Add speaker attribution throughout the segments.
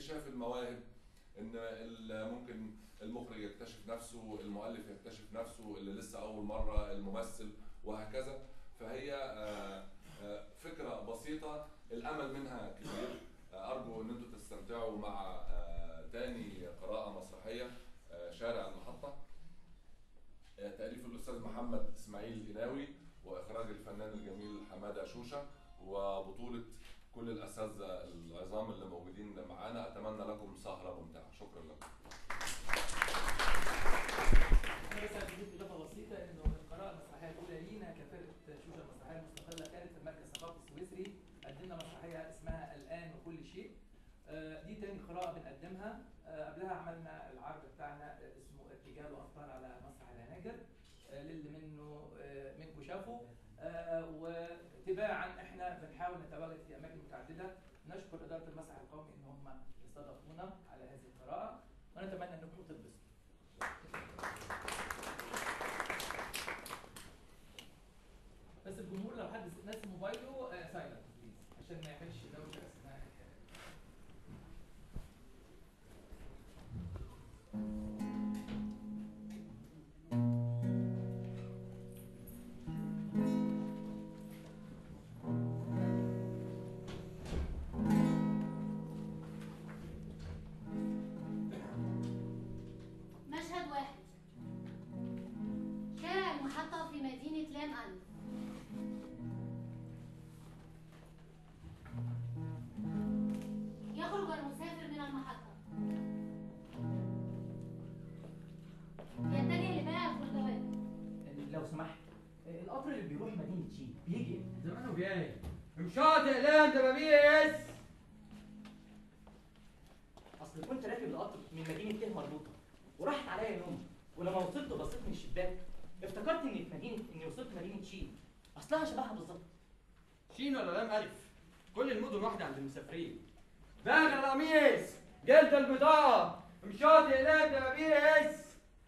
Speaker 1: اكتشاف المواهب ان ال- ممكن المخرج يكتشف نفسه المؤلف يكتشف نفسه اللي لسه اول مره الممثل وهكذا فهي آه، آه، فكره بسيطه الامل منها كبير آه، ارجو ان انتم تستمتعوا مع آه، تاني قراءه مسرحيه آه، شارع المحطه آه، تاليف الاستاذ محمد اسماعيل القناوي واخراج الفنان الجميل حماده شوشه وبطوله كل الاساتذه العظام اللي موجودين معانا اتمنى لكم سهره ممتعه شكرا لكم
Speaker 2: انا بس هضيف اضافه بسيطه انه القراءه المسرحيه الاولى لينا كفرقه شوشه المسرحيه المستقله كانت في المركز الثقافي السويسري قدمنا مسرحيه اسمها الان وكل شيء آه، دي تاني قراءه بنقدمها آه، قبلها عملنا العرض بتاعنا اسمه ارتجال وافكار على مسرح الهناجر آه، للي منه آه، منكم شافه آه، وتباعا احنا بنحاول نتواجد في اماكن متعدده نشكر اداره المسرح القومي ان هم استضافونا على هذه القراءه ونتمنى انكم تتبسطوا بس الجمهور لو حد ناس موبايله سايلنت بليز عشان ما يعملش دوشه اثناء الحوار.
Speaker 3: مشهد واحد شارع المحطة في مدينة لام ألف يخرج المسافر من المحطة يتجه لبائع الخضروات
Speaker 2: لو سمحت القطر اللي بيروح مدينه شين بيجي امتى؟
Speaker 4: زمانه جاي مشاطئ اعلام دبابيس
Speaker 2: اصل كنت راكب القطر من مدينه ايه مربوطه وراحت عليا نوم ولما وصلت وبصيت من الشباك افتكرت اني في مدينه اني وصلت مدينه شين اصلها شبهها بالظبط
Speaker 4: شين ولا لام الف كل المدن واحده عند المسافرين باغ القميص جلد البطاقه مشاطئ اعلام دبابيس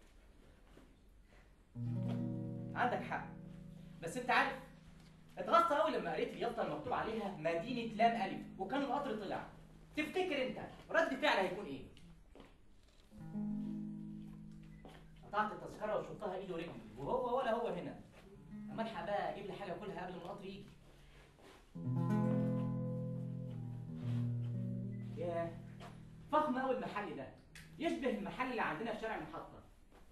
Speaker 2: عندك حق بس انت عارف اتغصت قوي لما قريت اليافطه المكتوب عليها مدينه لام الف وكان القطر طلع تفتكر انت رد فعل هيكون ايه قطعت التذكره وشطها ايده ورجلي وهو ولا هو هنا اما الحق بقى اجيب لي حاجه اكلها قبل ما القطر يجي ياه فخم قوي المحل ده يشبه المحل اللي عندنا في شارع المحطه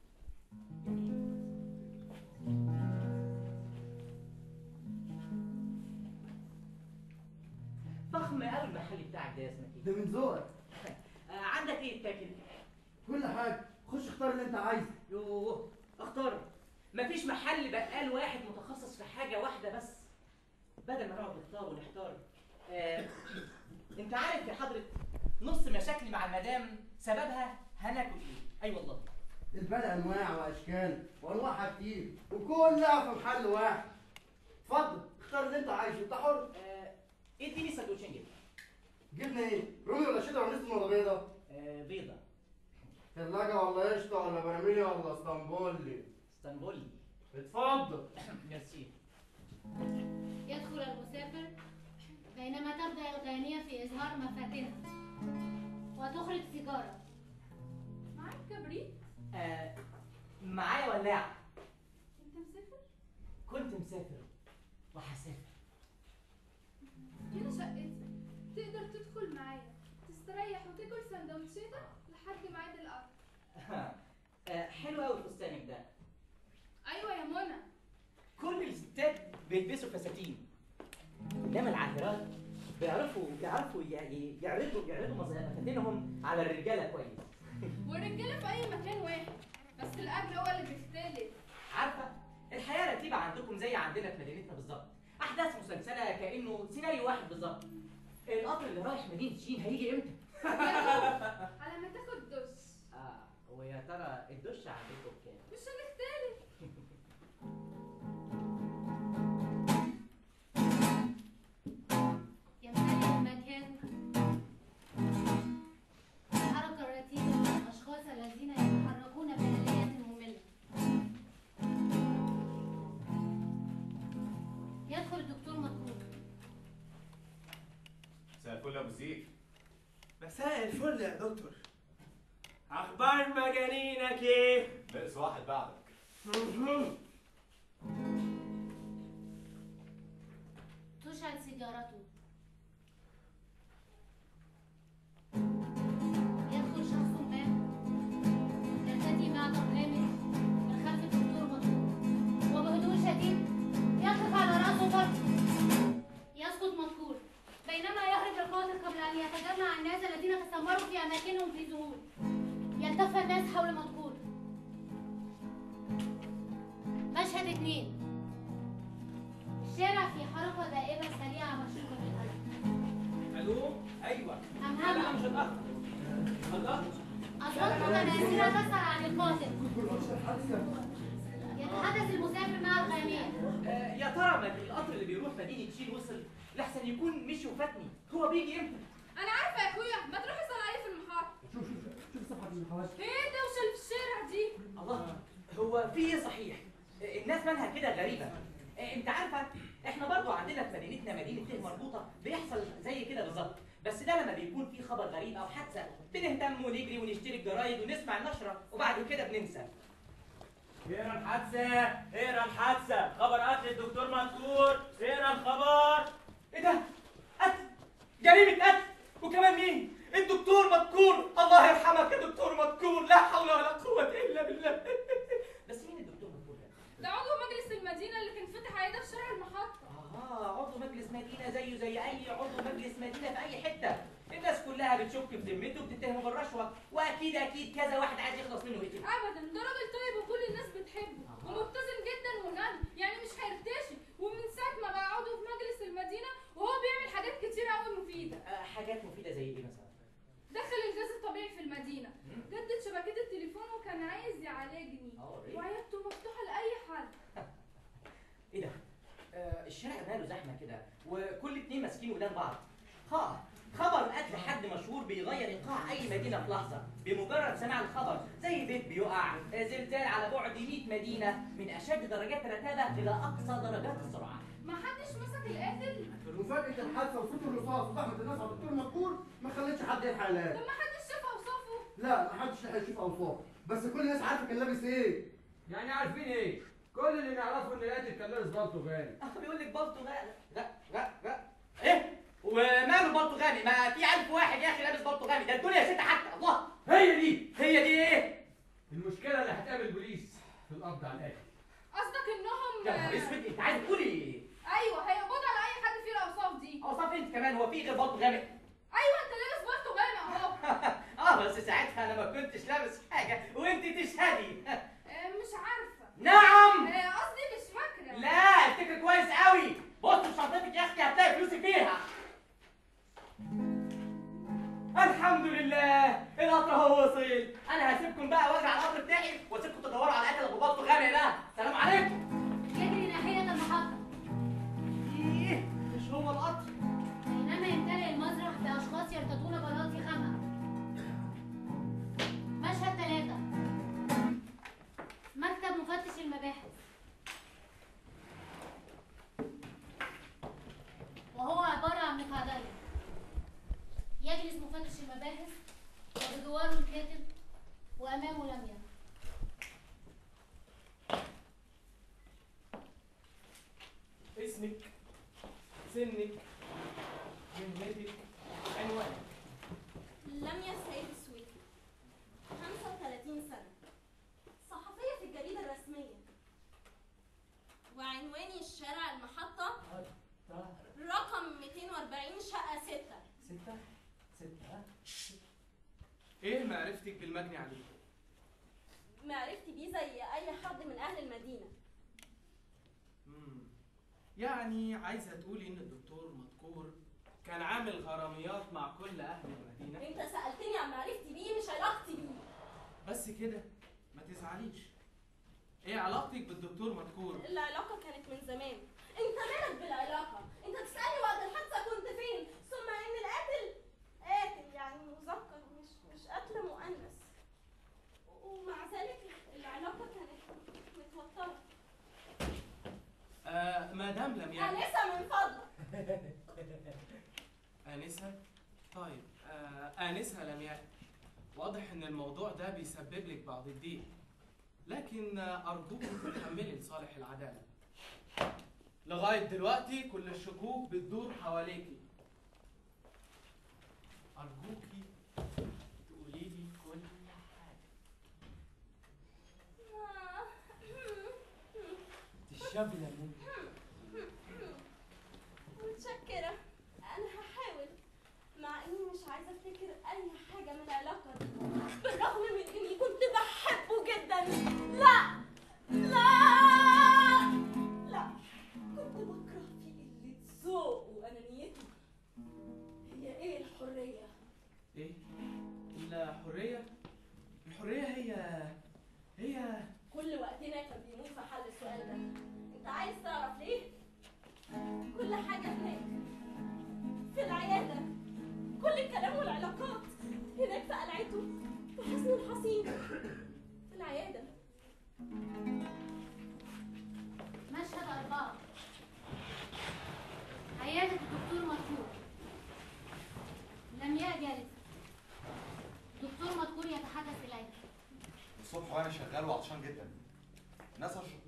Speaker 2: فخم قوي المحل بتاعك ده يا اسمك
Speaker 5: ده من ذوقك
Speaker 2: آه عندك ايه تاكل
Speaker 5: كل حاجه خش اختار اللي انت عايزه
Speaker 2: يوه اختار مفيش محل بقال واحد متخصص في حاجه واحده بس بدل ما نقعد نختار ونحتار آه انت عارف يا حضره نص مشاكلي مع المدام سببها هناكل ايه اي والله
Speaker 5: البلد انواع واشكال وانواعها كتير وكلها في محل واحد اتفضل اختار اللي انت عايزه انت حر
Speaker 2: آه اديني سندوتشين جبنه
Speaker 5: جبنه ايه رومي ولا شيدر ولا نستن ولا بيضه
Speaker 2: آه بيضه
Speaker 5: ثلاجه ولا قشطه ولا براميلي ولا اسطنبولي
Speaker 2: اسطنبولي
Speaker 5: اتفضل
Speaker 2: ميرسي
Speaker 3: يدخل المسافر بينما تبدأ الغانية في إظهار مفاتنها وتخرج سيجارة
Speaker 6: معاك كبريت
Speaker 2: آه معايا ولاعه
Speaker 6: انت مسافر
Speaker 2: كنت مسافر وهسافر
Speaker 6: هنا شقتي تقدر تدخل معايا تستريح وتاكل سندوتشاتك لحد ميعاد القطر
Speaker 2: آه حلو قوي فستانك ده
Speaker 6: ايوه يا منى
Speaker 2: كل الستات بيلبسوا فساتين انما العاهرات بيعرفوا بيعرفوا ي- يعرضوا يعرضوا مز- فساتينهم على الرجاله كويس
Speaker 6: والرجاله في اي مكان واحد بس الاكل هو اللي بيختلف
Speaker 2: عارفه الحياه رتيبه عندكم زي عندنا في مدينتنا بالظبط احداث مسلسله كانه سيناريو واحد بالظبط القطر اللي رايح مدينه شين هيجي امتى
Speaker 6: على ما تاخد دش
Speaker 2: اه ويا ترى الدش عندكم كام
Speaker 6: مش هنختلف
Speaker 3: يمتلئ المكان الحركة الرتيبة من الأشخاص الذين يتحركون بآلية مملة يدخل الدكتور مكروه
Speaker 7: مساء الفل يا ابو سيف مساء الفل يا دكتور اخبار مجانينك ايه
Speaker 1: ناقص واحد بعدك
Speaker 3: تشعل سيجارته يدخل شخص ما يرتدي مع برنامج من خلف الدكتور مذكور وبهدوء شديد يقف على رأسه فرد يسقط مذكور بينما يهرب القاتل قبل أن يتجمع الناس الذين تسمروا في أماكنهم في ذهول يلتف الناس حول مذكور مشهد اثنين الشارع في حركة دائرة سريعة مشهورة بالقلب
Speaker 4: الو ايوه
Speaker 3: أم
Speaker 4: لا لا
Speaker 3: هم
Speaker 4: مش هتاخر الله
Speaker 3: أصوات متناثرة تسأل عن القاتل يتحدث المسافر مع الغنية
Speaker 8: آه، يا ترى ما القطر اللي بيروح مدينة شيل وصل لحسن يكون مشي وفاتني هو بيجي امتى؟
Speaker 6: انا عارفه يا اخويا ما تروح اسال عليه في المحطه
Speaker 5: شوف شوف شوف صفحة من الحواس
Speaker 6: ايه الدوشه اللي في الشارع دي
Speaker 8: الله هو في ايه صحيح؟ آه، الناس مالها كده غريبة آه، انت عارفة احنا برضو عندنا في مدينتنا مدينة ته مربوطة بيحصل زي كده بالظبط بس ده لما بيكون في خبر غريب او حادثة بنهتم ونجري ونشتري الجرايد ونسمع النشرة وبعد كده بننسى
Speaker 7: اقرا الحادثه اقرا الحادثه خبر قتل الدكتور مذكور اقرا الخبر
Speaker 8: ايه ده؟ قتل جريمة قتل وكمان مين؟ الدكتور مذكور الله يرحمك يا دكتور مذكور لا حول ولا قوة إلا بالله بس مين الدكتور مذكور ده؟
Speaker 6: ده عضو مجلس المدينه اللي كان فاتح عياده في شارع المحطه
Speaker 8: آه عضو مجلس مدينة زيه زي أي عضو مجلس مدينة في أي حتة الناس كلها بتشك في ذمته وبتتهمه بالرشوة وأكيد أكيد كذا واحد عايز يخلص منه ويقتله
Speaker 6: ابدا ده راجل طيب وكل الناس بتحبه ومبتسم جدا وغني يعني مش هيرتشي ومن ساعه ما بقى عضو في مجلس المدينه وهو بيعمل حاجات كتير قوي مفيده
Speaker 8: آه حاجات مفيدة زي إيه مثلا؟
Speaker 6: دخل الغاز الطبيعي في المدينه جدد شبكات التليفون وكان عايز يعالجني
Speaker 8: آه إيه؟
Speaker 6: وعيادته مفتوحه لاي حد
Speaker 8: إيه ده؟ آه الشارع ماله زحمة كده وكل اتنين ماسكين ودان بعض ها خبر قتل حد مشهور بيغير ايقاع اي مدينه في لحظه بمجرد سماع الخبر زي بيت بيقع آه، زلزال على بعد 100 مدينه من اشد درجات الرتابه الى اقصى درجات السرعه
Speaker 6: ما حدش مسك القاتل
Speaker 5: وفجأة الحادثة وصوت الرصاص وزحمة الناس على الدكتور مذكور ما خلتش حد يلحق
Speaker 6: طب
Speaker 5: يلاقي
Speaker 6: ما حدش شاف اوصافه
Speaker 5: لا ما حدش لحق يشوف اوصافه بس كل الناس عارفة كان لابس ايه
Speaker 4: يعني عارفين ايه؟ كل اللي نعرفه ان القاتل كان لابس بالطو غالي
Speaker 8: اه بيقول لك بالطو غالي لا لا لا ايه وماله بالطو غامي ما في ألف واحد يا اخي لابس بالطو غامي ده الدنيا ست حتى الله
Speaker 4: هي دي
Speaker 8: هي دي ايه
Speaker 4: المشكلة اللي هتقابل البوليس في القبض على القاتل
Speaker 6: قصدك انهم
Speaker 8: يا نهار اسود انت عايز تقولي ايه
Speaker 6: ايوه هيقبضوا على اي حد فيه الاوصاف دي
Speaker 8: اوصاف انت كمان هو في غير بالطو غامق
Speaker 6: ايوه انت لابس بالطو غامق اهو
Speaker 8: اه بس ساعتها انا ما كنتش لابس حاجه وانت تشهدي
Speaker 6: آه، مش عارفه
Speaker 8: نعم
Speaker 6: آه، قصدي مش فاكره
Speaker 8: لا افتكر كويس قوي بص في شنطتك يا اختي هتلاقي فلوسك فيها الحمد لله القطر هو وصل انا هسيبكم بقى وارجع على القطر بتاعي واسيبكم تدوروا على قتل ابو بطه غامق ده سلام عليكم
Speaker 3: يجري ناحية المحطة
Speaker 8: ايه مش هو القطر
Speaker 3: بينما يمتلئ المسرح بأشخاص يرتدون بلاطي خمع مشهد ثلاثة مكتب مفتش المباحث وهو عبارة عن مقعدين يجلس مفتش المباحث وبجواره الكاتب وأمامه لميا
Speaker 8: اسمك سنك مهنتك عنوانك
Speaker 9: لميا السيد السويدي 35 سنة صحفية في الجريدة الرسمية وعنواني الشارع المحطة رقم 240 شقة 6
Speaker 8: ستة ستة
Speaker 7: ايه معرفتك بالمجني عليه
Speaker 9: معرفتي بيه زي أي حد من أهل المدينة
Speaker 7: مم. يعني عايزه تقولي ان الدكتور مذكور كان عامل غراميات مع كل اهل المدينه
Speaker 9: أنت سألتني عن معرفتي بيه مش علاقتي بيه
Speaker 7: بس كده ما تزعليش ايه علاقتك بالدكتور مذكور
Speaker 9: العلاقة كانت من زمان أنت مالك بالعلاقة أنت تسألني وقت الحادثة كنت فين ثم إن القاتل قاتل يعني مذكر مش مش قتل مؤنث ومع ذلك العلاقة كانت متوترة
Speaker 7: آه مدام لمياء
Speaker 9: أنسة من فضلك
Speaker 7: انسه طيب آه آنسة لمياء واضح إن الموضوع ده بيسبب لك بعض الضيق لكن أرجوك تتحملي لصالح العدالة لغاية دلوقتي كل الشكوك بتدور حواليكي أرجوكي تقولي لي كل حاجة تشربي ليمون
Speaker 9: متشكرة أنا هحاول مع إني مش عايزة أفتكر أي حاجة من العلاقة دي بالرغم من إني كنت بحبه جدا لا لا لا كنت بكره فيه قلة ذوق وأنانيته هي إيه الحرية؟
Speaker 7: إيه؟ الحرية؟ الحرية هي هي
Speaker 9: كل وقتنا كان بيموت في حل السؤال ده انت عايز تعرف ليه كل حاجة هناك في العيادة كل الكلام والعلاقات هناك في قلعته في حصن الحصين في العيادة
Speaker 3: مشهد أربعة عيادة الدكتور مذكور لمياء جالسة دكتور مذكور يتحدث إليك
Speaker 10: الصبح وانا شغال وعطشان جدا الناس اشرب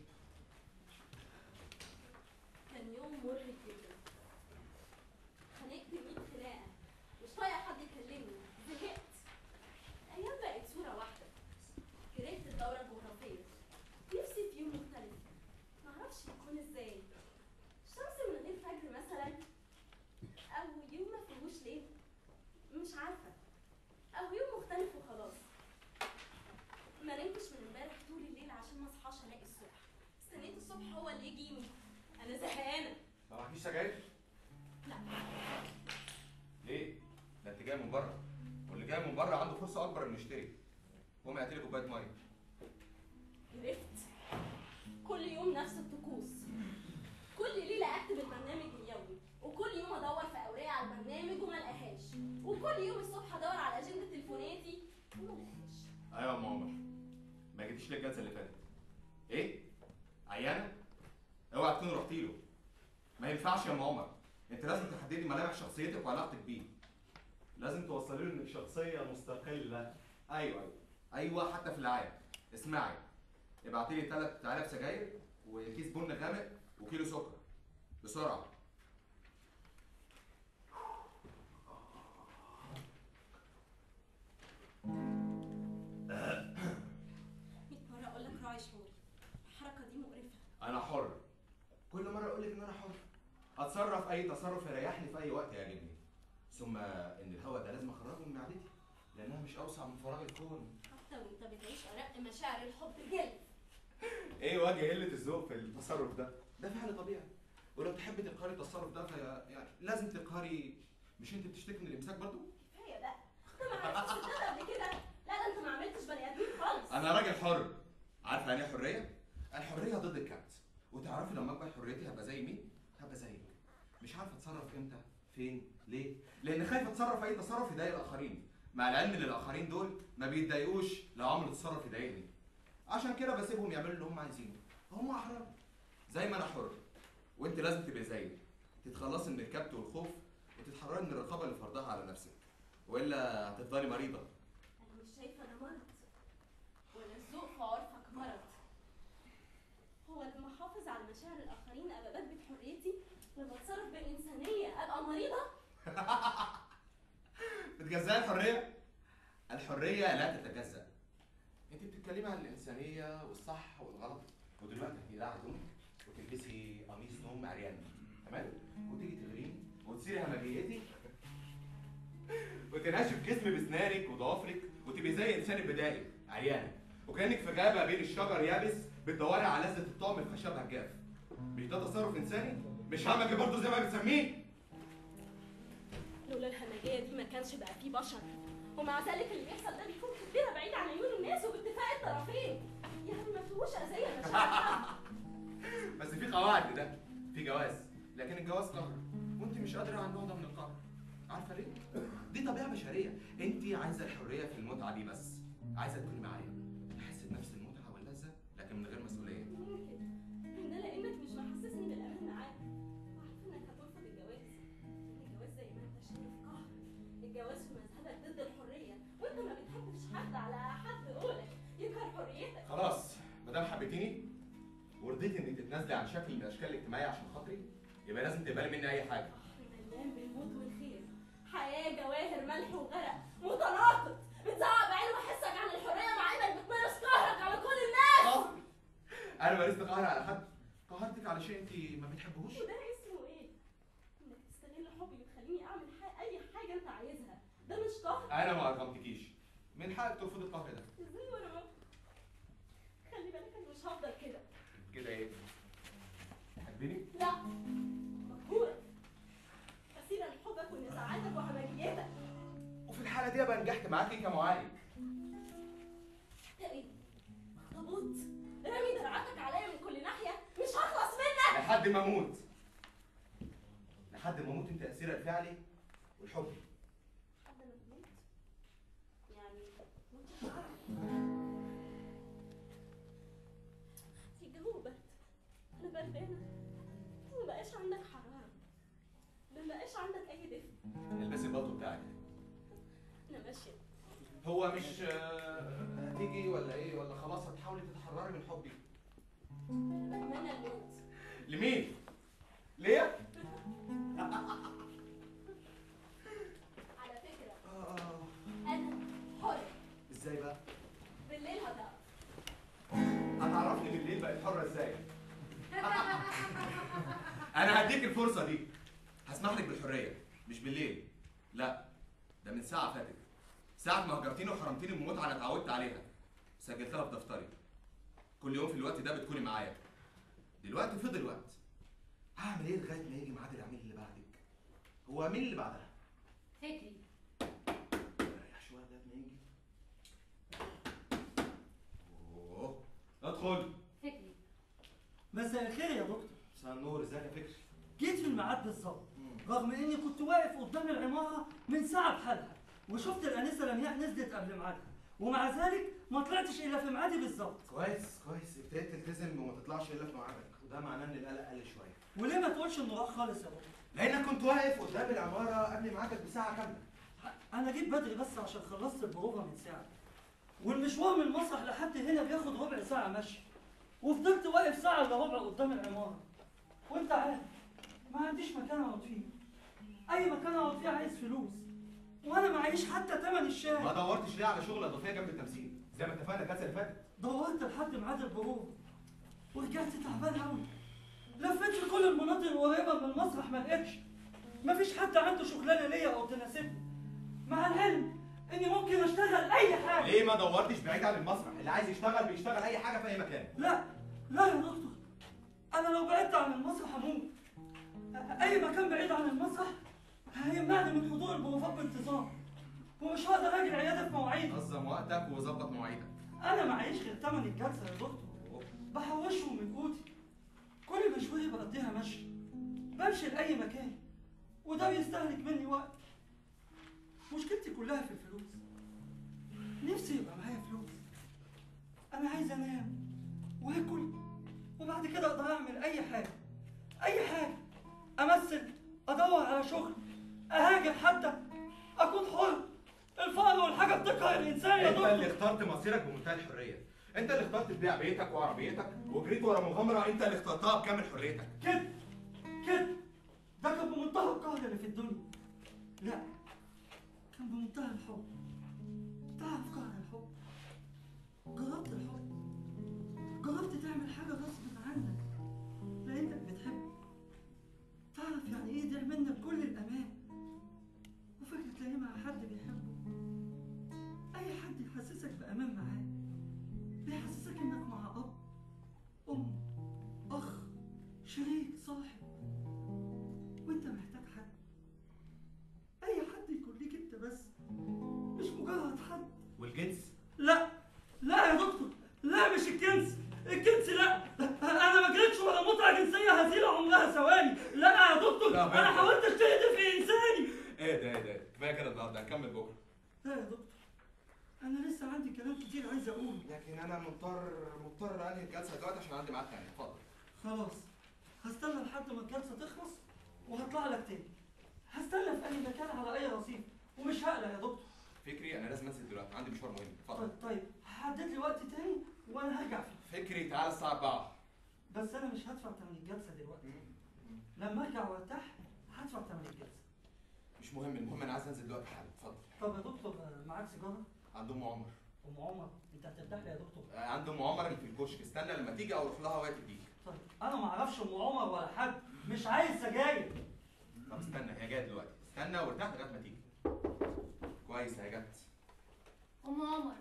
Speaker 9: كان يوم مرهق جدا خانقت 100 خناقة مش طايقة حد يكلمني زهقت الأيام بقت صورة واحدة كرهت الدورة الجغرافية نفسي في يوم مختلف معرفش يكون ازاي الشمس من غير فجر مثلا أو يوم ما فيهوش ليل مش عارفة أو يوم مختلف وخلاص ما نمتش من امبارح طول الليل عشان ما اصحاش الاقي الصبح استنيت الصبح هو اللي يجيني انا زهقانه
Speaker 10: ما معكيش سجاير؟
Speaker 9: لا
Speaker 10: ليه؟ ده انت جاي من بره واللي جاي من بره عنده فرصه اكبر انه يشتري قوم هاتي لي كوبايه ميه
Speaker 9: عرفت كل يوم نفس الطقوس كل ليله اكتب البرنامج اليومي وكل يوم ادور في اوراق على البرنامج وما الاقيهاش وكل يوم الصبح ادور على اجنده تليفوناتي وما الاقيهاش
Speaker 10: ايوه يا ام عمر ما جيتيش ليه الجلسه اللي فاتت ايه عيانه اوعى تكوني رحتي له ما ينفعش يا ام عمر انت لازم تحددي ملامح شخصيتك وعلاقتك بيه لازم توصلي له انك شخصيه مستقله ايوه ايوه ايوه حتى في العام اسمعي ابعتي لي ثلاث علب سجاير وكيس بن غامق وكيلو سكر بسرعه
Speaker 9: 100 مره اقول لك راعي شعوري الحركه دي مقرفه
Speaker 10: انا حر كل مره اقول لك ان انا حر اتصرف اي تصرف يريحني في اي وقت يعجبني ثم ان الهواء ده لازم اخرجه من معدتي لانها مش اوسع من فراغ الكون
Speaker 9: حتى وانت بتعيش ارق مشاعر الحب جلد
Speaker 10: ايه وجه قله الذوق في التصرف ده ده فعل طبيعي ولو تحبي تقهري التصرف ده فيا يعني لازم تقهري مش انت بتشتكي من الامساك برضو
Speaker 9: كفايه بقى انت ما عرفتش تتدرب قبل كده لا ده انت ما عملتش بني ادمين خالص
Speaker 10: انا راجل حر عارفه يعني ايه حريه الحريه ضد الكبت وتعرفي لما اكبر حريتي هبقى زي مين هبقى زيك مش عارفه اتصرف امتى فين ليه لان خايف اتصرف اي تصرف يضايق الاخرين مع العلم ان الاخرين دول ما بيتضايقوش لو عملوا تصرف يضايقني عشان كده بسيبهم يعملوا اللي هم عايزينه هم احرار زي ما انا حر وانت لازم تبقى زيي تتخلصي من الكبت والخوف وتتحرري من الرقابه اللي فرضها على نفسك والا هتفضلي مريضه
Speaker 9: انا مش شايفه ده مرض ولا الذوق في عرفك مرض هو لما احافظ على مشاعر الاخرين ابقى بثبت حريتي لما اتصرف بانسانيه ابقى مريضه
Speaker 10: بتجزأي الحرية؟ الحرية لا تتجزأ. انت بتتكلمي عن الإنسانية والصح والغلط ودلوقتي هتقلعي هدومك وتلبسي قميص نوم عريان تمام؟ وتيجي تغريني وتصيري همجيتي وتناشف جسمي باسنانك وضوافرك وتبقي زي انسان البدائي عريانه وكانك في غابه بين الشجر يابس بتدوري على لذه الطعم في خشبها الجاف مش ده تصرف انساني؟ مش همجي برضه زي ما بتسميه؟
Speaker 9: لولا الهمجيه دي ما كانش بقى فيه بشر ومع ذلك اللي بيحصل ده بيكون كبيره بعيد عن عيون الناس وباتفاق الطرفين يعني ما فيهوش اذيه مشاعر
Speaker 10: بس في قواعد لده في جواز لكن الجواز قهر وانت مش قادره على النوع ده من القهر عارفه ليه؟ دي طبيعه بشريه انت عايزه الحريه في المتعه دي بس عايزه تكوني معايا تحسي بنفس المتعه واللذه لكن من غير مسؤوليه
Speaker 9: يمكن ده لانك مش محسسني بالامان معاك وعارفه انك هترفض الجواز الجواز زي ما انت شايف قهر الجواز في مذهبك ضد
Speaker 10: شكل من الاشكال الاجتماعيه عشان خاطري يبقى لازم تقبلي مني اي حاجه
Speaker 9: مليان بالموت والخير حياة جواهر ملح وغرق متناقض بتزعق بعين وحسك عن الحرية مع انك بتمارس قهرك على كل الناس
Speaker 10: اه انا مارست قهر على حد قهرتك على شيء انت ما بتحبهوش
Speaker 9: وده اسمه ايه؟ انك تستغل حبي وتخليني اعمل ح- اي حاجة انت عايزها ده مش قهر
Speaker 10: انا ما ارغمتكيش من حقك ترفضي القهر ده
Speaker 9: ازاي وانا ما- خلي بالك انا مش هفضل كده
Speaker 10: كده ايه تحبيني
Speaker 9: لا مقهورة أسيرة لحبك ونزاعاتك وهمجيتك
Speaker 10: وفي الحاله دي ابقى نجحت معاكي كمعالج
Speaker 9: انت ايه؟ مخطبوط رامي دراعاتك عليا من كل ناحية مش هخلص منك
Speaker 10: لحد ما اموت لحد ما اموت انت اسيره لفعلي والحب
Speaker 9: لحد ما تموت يعني موت الجو برد انا بردانة مبقاش عندك حرارة مبقاش عندك اي دفء
Speaker 10: البسي البلطو بتاعك
Speaker 9: انا ماشية
Speaker 10: هو مش آه، هتيجي ولا ايه ولا خلاص هتحاولي تتحرري من حبي
Speaker 9: بتمنى الموت
Speaker 10: لمين ليا
Speaker 9: على فكرة
Speaker 10: اه
Speaker 9: انا حر
Speaker 10: ازاي بقى
Speaker 9: بالليل هتعرف
Speaker 10: هتعرفني بالليل بقت حره ازاي انا هديك الفرصه دي هسمح لك بالحريه مش بالليل لا ده من ساعه فاتت ساعه ما هجرتيني وحرمتيني من متعه انا اتعودت عليها سجلتها في دفتري كل يوم في الوقت ده بتكوني معايا دلوقتي فضل وقت هعمل ايه لغايه ما يجي ميعاد العميل اللي بعدك هو مين اللي بعدها
Speaker 3: فكري
Speaker 10: ريح شويه لغايه ما يجي اوه ادخل
Speaker 3: فكري
Speaker 5: مساء الخير يا دكتور
Speaker 10: مساء النور ازيك يا فكري
Speaker 5: جيت في الميعاد بالظبط رغم اني كنت واقف قدام العماره من ساعه بحالها وشفت الانسه لمياء نزلت قبل ميعادها ومع ذلك ما طلعتش الا في ميعادي بالظبط
Speaker 10: كويس كويس ابتديت تلتزم وما تطلعش الا في ميعادك وده معناه ان القلق قل شويه
Speaker 5: وليه ما تقولش انه راح خالص يا دكتور
Speaker 10: لانك كنت واقف قدام العماره قبل ميعادك بساعه كامله
Speaker 5: انا جيت بدري بس عشان خلصت البروفه من ساعه والمشوار من المسرح لحد هنا بياخد ربع ساعه مشي وفضلت واقف ساعه الا ربع قدام العماره وانت عارف ما عنديش مكان اقعد فيه اي مكان اقعد فيه عايز فلوس وانا معيش حتى ثمن الشاي
Speaker 10: ما دورتش ليه على شغل اضافيه جنب التمثيل زي ما اتفقنا الجلسه اللي فاتت
Speaker 5: دورت لحد ميعاد البروفه ورجعت تعبان قوي لفيت في كل المناطق القريبه من المسرح ما لقيتش مفيش حد عنده شغلانه ليا او تناسبني مع العلم اني ممكن اشتغل اي حاجه
Speaker 10: ليه ما دورتش بعيد عن المسرح اللي عايز يشتغل بيشتغل اي حاجه في اي مكان
Speaker 5: لا لا يا دكتور انا لو بعدت عن المسرح هموت اي مكان بعيد عن المسرح هيمنعني من حضور البروفات بانتظام ومش هقدر اجي العياده في مواعيدي
Speaker 10: نظم وقتك وظبط مواعيدك
Speaker 5: انا معيش غير ثمن الجلسه يا دكتور بحوشه من قوتي كل مشواري بقضيها مشي بمشي لاي مكان وده بيستهلك مني وقت مشكلتي كلها في الفلوس نفسي يبقى معايا فلوس انا عايز انام واكل وبعد كده اقدر اعمل اي حاجه اي حاجه امثل ادور على شغل اهاجر حتى اكون حر الفقر والحاجه بتكره الانسان يا
Speaker 10: انت
Speaker 5: دكتور
Speaker 10: اللي اخترت مصيرك بمنتهى الحريه انت اللي اخترت تبيع بيتك وعربيتك وجريت ورا مغامره انت اللي اخترتها بكامل حريتك
Speaker 5: كده كده ده كان بمنتهى القهر اللي في الدنيا لا كان بمنتهى الحب تعرف قهر الحب جربت الحب جربت تعمل حاجة غصب عنك لأنك بتحب تعرف يعني إيه يضيع منك كل الأمان وفجأة تلاقيه مع حد بيحبه أي حد يحسسك بأمان معاه بيحسسك إنك مع أب أم أخ شريك صاحب وانت محتاج حد اي حد يكون ليك انت بس مش مجرد حد
Speaker 10: والجنس
Speaker 5: لا لا يا دكتور لا مش الكنس الكنس لا انا ما جريتش ورا متعه جنسيه هزيله عمرها ثواني لا يا دكتور
Speaker 10: لا،
Speaker 5: انا
Speaker 10: بقى.
Speaker 5: حاولت اشتري دفء انساني
Speaker 10: ايه ده ايه ده كفايه كده النهارده هنكمل بكره
Speaker 5: لا يا دكتور انا لسه عندي كلام كتير عايز اقوله
Speaker 10: لكن انا مضطر مضطر انهي الجلسه دلوقتي عشان عندي ميعاد تاني اتفضل
Speaker 5: خلاص هستنى لحد ما الجلسه تخلص وهطلع لك تاني هستنى في اي مكان على اي رصيف ومش هقلق يا دكتور
Speaker 10: فكري انا لازم انزل دلوقتي عندي مشوار مهم اتفضل
Speaker 5: طيب طيب حدد لي وقت تاني وانا هرجع فيه
Speaker 10: فكري تعالى الساعه 4
Speaker 5: بس انا مش هدفع ثمن الجلسه دلوقتي لما ارجع وارتاح هدفع ثمن الجلسه
Speaker 10: مش مهم المهم انا عايز انزل دلوقتي حالا اتفضل
Speaker 5: طب يا دكتور آه، معاك سيجاره
Speaker 10: عند ام عمر
Speaker 5: ام عمر انت هترتاح لي يا دكتور
Speaker 10: آه، عند ام عمر اللي في الكشك استنى لما تيجي او اروح لها وهي تديك
Speaker 5: طيب انا ما اعرفش ام عمر ولا حد مش عايز سجاير
Speaker 10: طب استنى هي جايه دلوقتي استنى وارتاح لغايه ما تيجي كويس هي جت
Speaker 9: ام عمر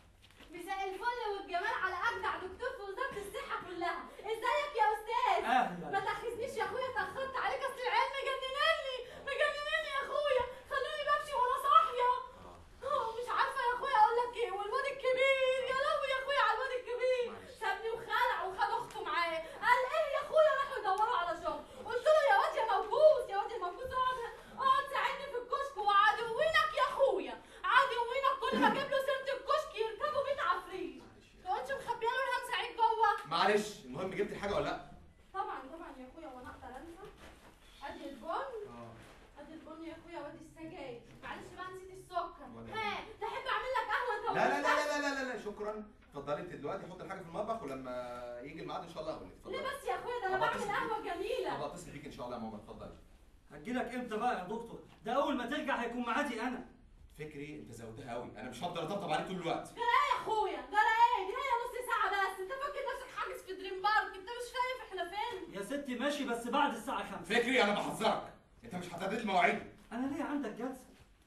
Speaker 9: مساء الفل والجمال على اجدع دكتور في وزاره الصحه كلها ازيك يا استاذ
Speaker 5: اهلا
Speaker 9: ما تاخذنيش يا اخويا اتاخرت عليك اصل العيال مجنناني مجنناني يا اخويا خلوني بمشي وانا صاحيه آه، مش عارفه يا اخويا اقول لك ايه والواد الكبير يا لهوي يا اخويا على الواد الكبير سابني وخلع وخد اخته معاه قال ايه يا اخويا راحوا يدوروا على شغل قلت له يا واد يا موجود يا واد يا موجود اقعد اقعد ساعدني في الكشك وعدوينك يا اخويا عدوينك كل ما اجيب له سيره الكشك يركبوا بيت عفريت تقولش مخبيه له الهام سعيد جوه
Speaker 10: معلش المهم جبت الحاجه ولا لا
Speaker 9: طبعا طبعا يا اخويا وانا اقدر انسى ادي البن ادي البن يا اخويا وادي السجاير معلش بقى نسيت السكر
Speaker 10: ولا
Speaker 9: ها تحب اعمل لك قهوه انت
Speaker 10: لا لا
Speaker 9: ومرتاح؟
Speaker 10: لا لا لا لا, لا شكرا اتفضلي انت دلوقتي حط الحاجه في المطبخ ولما يجي الميعاد ان شاء الله هقول لك
Speaker 9: ليه
Speaker 10: اتفضلي
Speaker 9: بس يا اخويا ده انا
Speaker 10: طب
Speaker 9: بعمل
Speaker 10: اتصل
Speaker 9: قهوه
Speaker 10: طب
Speaker 9: جميله
Speaker 10: اتصل بيك ان شاء الله يا ماما اتفضلي
Speaker 5: هتجيلك امتى بقى يا دكتور ده اول ما ترجع هيكون معادي انا
Speaker 10: فكري انت زودتها قوي انا مش هفضل اطبطب عليك طول الوقت
Speaker 9: جرى ايه يا اخويا جرى ايه دي هي نص ساعه بس انت فاكر نفسك حاجز في دريم بارك انت مش شايف احنا فين
Speaker 5: يا ستي ماشي بس بعد الساعه 5
Speaker 10: فكري انا بحذرك انت مش هتحدد لي مواعيد
Speaker 5: انا ليه عندك جلسه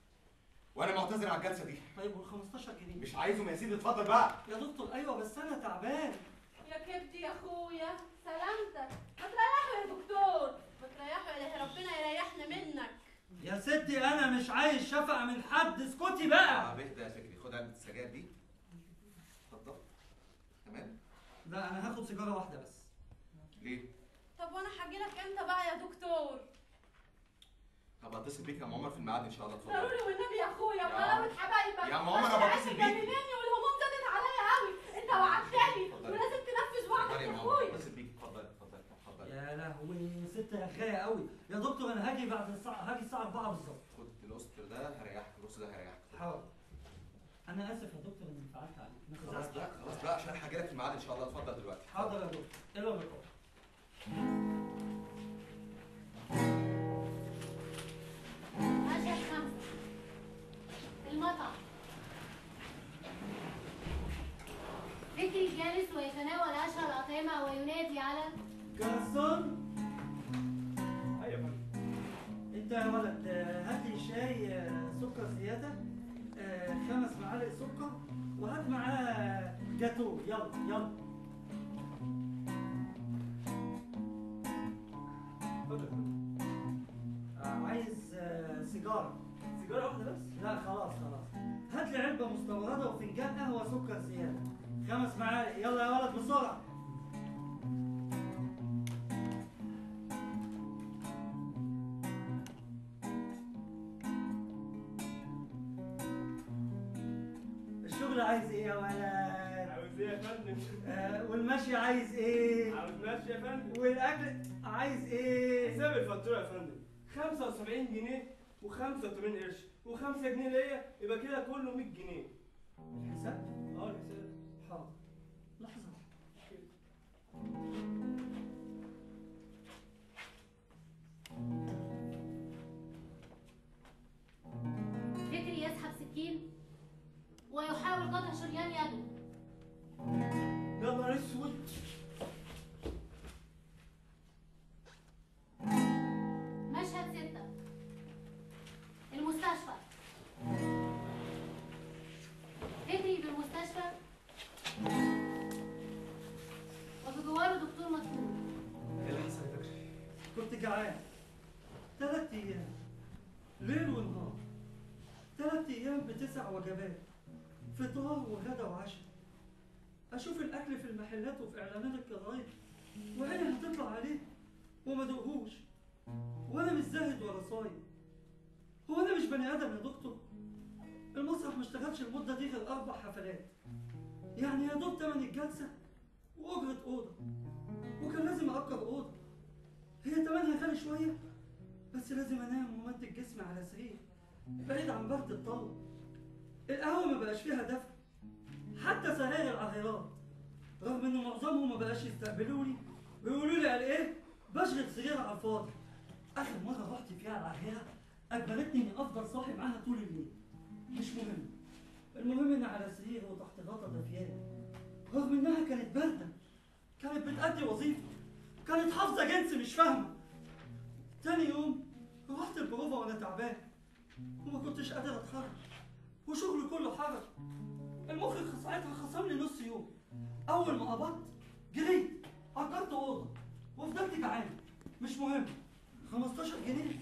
Speaker 10: وانا معتذر على الجلسه دي
Speaker 5: طيب وال 15 جنيه
Speaker 10: مش عايزهم يا سيدي اتفضل بقى
Speaker 5: يا دكتور ايوه بس انا تعبان
Speaker 9: يا كبدي يا اخويا سلامتك ما تريحوا يا دكتور ما تريحوا يا ربنا يريحنا منك
Speaker 5: يا ستي انا مش عايز شفقه من حد اسكتي بقى
Speaker 10: اه اهدى يا فكري خد علبه السجاير دي اتفضل تمام
Speaker 5: لا انا هاخد سيجاره واحده بس
Speaker 10: ليه
Speaker 9: طب وانا هجيلك امتى بقى يا دكتور
Speaker 10: طب اتصل بيك يا ام عمر في الميعاد ان شاء الله اتفضل
Speaker 9: ضروري والنبي يا اخويا
Speaker 10: يا
Speaker 9: وغلاوة حبايبك
Speaker 10: يا ماما أنا
Speaker 9: أصل العيال
Speaker 10: بتصل بيك.
Speaker 9: مجنناني والهموم زادت عليا قوي انت وعدتني
Speaker 10: اتفضلي.
Speaker 9: ولازم تنفذ
Speaker 10: اتفضلي
Speaker 9: وعدك
Speaker 10: يا
Speaker 9: يا
Speaker 10: ماما
Speaker 9: اخويا
Speaker 10: اتصل بيك اتفضل اتفضل اتفضل
Speaker 5: يا لهوي ست رغايه قوي يا دكتور انا هاجي بعد الساعه هاجي الساعه 4 بالظبط
Speaker 10: خد القسط ده هريحك القسط ده هريحك
Speaker 5: حاضر انا اسف يا دكتور اني انفعلت عليك ما
Speaker 10: خلاص
Speaker 5: تزعلش.
Speaker 10: بقى خلاص بقى عشان هاجي لك في الميعاد ان شاء الله اتفضل دلوقتي
Speaker 5: حاضر يا دكتور الى اللقاء
Speaker 3: مشهد خمسة المطعم فكري جالس ويتناول أشهى الأطعمة وينادي على
Speaker 5: جرسون
Speaker 4: ايوه يا فندم
Speaker 5: انت يا ولد آه، هات لي شاي آه، سكر زياده آه، خمس معالق سكر وهات معاه جاتو يلا يلا
Speaker 4: اتفضل يا فندم
Speaker 5: آه، عايز آه، سيجاره
Speaker 4: سيجاره واحده بس
Speaker 5: لا خلاص خلاص هات لي علبه مستورده وفنجان قهوه سكر زياده خمس معالق يلا يا ولد بسرعه الشغل عايز ايه يا ولد
Speaker 4: عاوز ايه يا فندم
Speaker 5: آه والمشي عايز ايه
Speaker 4: عاوز ماشي يا فندم
Speaker 5: والاكل عايز ايه
Speaker 4: حساب الفاتوره يا فندم 75 جنيه و85 قرش و5 جنيه ليا يبقى كده كله 100 جنيه
Speaker 5: الحساب
Speaker 4: اه الحساب
Speaker 5: حاضر لحظه
Speaker 3: فكري يسحب سكين ويحاول قطع شريان يده
Speaker 4: يا نهار اسود
Speaker 3: مشهد ستة المستشفى فكري بالمستشفى وبجواره دكتور مدفون
Speaker 4: ايه اللي حصل يا فكري؟
Speaker 5: كنت جعان ثلاث ايام ليل ونهار ثلاث ايام بتسع وجبات فطار وغدا وعشاء اشوف الاكل في المحلات وفي اعلانات الجرايد وعيني هتطلع عليه وما دوقهوش وانا مش زاهد ولا صايم هو انا مش بني ادم يا دكتور المسرح ما اشتغلش المده دي غير اربع حفلات يعني يا دوب تمن الجلسه واجره اوضه وكان لازم اجر اوضه هي تمنها غالي شوية بس لازم انام ومد الجسم على سرير بعيد عن برد الطلب القهوة ما بقاش فيها دفء حتى سراير العاهرات رغم ان معظمهم ما بقاش يستقبلوني ويقولوا لي قال ايه بشغل صغيرة على الفاضي اخر مرة رحت فيها العاهرة اجبرتني اني افضل صاحي معاها طول الليل مش مهم المهم اني على سرير وتحت غطا دافياني رغم انها كانت باردة كانت بتأدي وظيفة كانت حافظة جنس مش فاهمة تاني يوم رحت البروفة وانا تعبان وما كنتش قادر اتحرك وشغلي كله حرج المخرج ساعتها خصم لي نص يوم اول ما قبضت جريت اجرت اوضه وفضلت جعان مش مهم 15 جنيه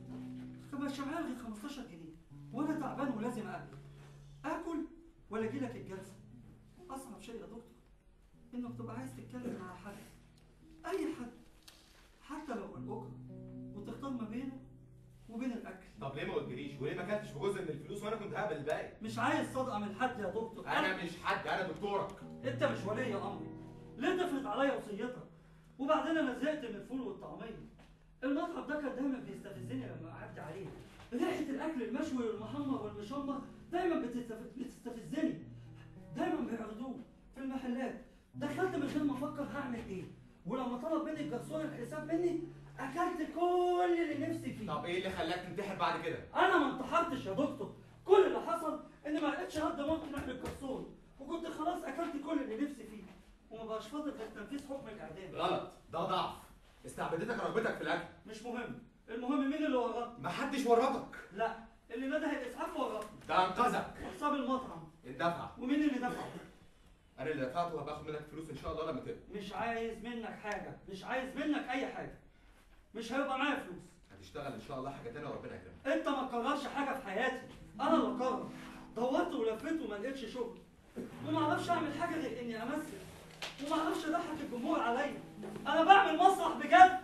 Speaker 5: كان مش معايا غير 15 جنيه وانا تعبان ولازم اكل اكل ولا اجي لك الجلسه اصعب شيء يا دكتور انك تبقى عايز تتكلم مع حد اي حد حتى لو الاجره وتختار ما بينه وبين الاكل
Speaker 10: طب ليه ما قلتليش وليه ما كلتش بجزء من الفلوس وانا كنت هقبل الباقي
Speaker 5: مش عايز صدقه من حد يا دكتور
Speaker 10: انا مش حد انا دكتورك
Speaker 5: انت مش ولي امري ليه تفرض عليا وصيتك وبعدين انا زهقت من الفول والطعميه المطعم ده كان دايما بيستفزني لما اعدي عليه ريحه الاكل المشوي والمحمر والمشمر دايما بتستف- بتستفزني دايما بيعرضوه في المحلات دخلت من غير ما افكر هعمل ايه ولما طلب مني الجرسون الحساب مني اكلت كل اللي نفسي فيه
Speaker 10: طب ايه اللي خلاك تنتحر بعد كده
Speaker 5: انا ما انتحرتش يا دكتور كل اللي حصل اني ما لقيتش رد ممكن اعمل كرسون وكنت خلاص اكلت كل اللي نفسي فيه وما بقاش فاضل غير تنفيذ حكم الاعدام
Speaker 10: غلط ده ضعف استعبدتك رغبتك في الاكل
Speaker 5: مش مهم المهم مين اللي ورطني
Speaker 10: ما حدش ورطك
Speaker 5: لا اللي نده الاسعاف ورطني
Speaker 10: ده انقذك
Speaker 5: وحساب المطعم
Speaker 10: اندفع
Speaker 5: ومين اللي دفعه
Speaker 10: انا اللي دفعته وهباخد منك فلوس ان شاء الله لما تقبل
Speaker 5: مش عايز منك حاجه مش عايز منك اي حاجه مش هيبقى معايا فلوس
Speaker 10: هتشتغل ان شاء الله حاجه تانية وربنا يكرمك
Speaker 5: انت ما تكررش حاجه في حياتي انا اللي اقرر دورت ولفيت وما لقيتش شغل وما اعرفش اعمل حاجه غير اني امثل وما اعرفش اضحك الجمهور عليا انا بعمل مسرح بجد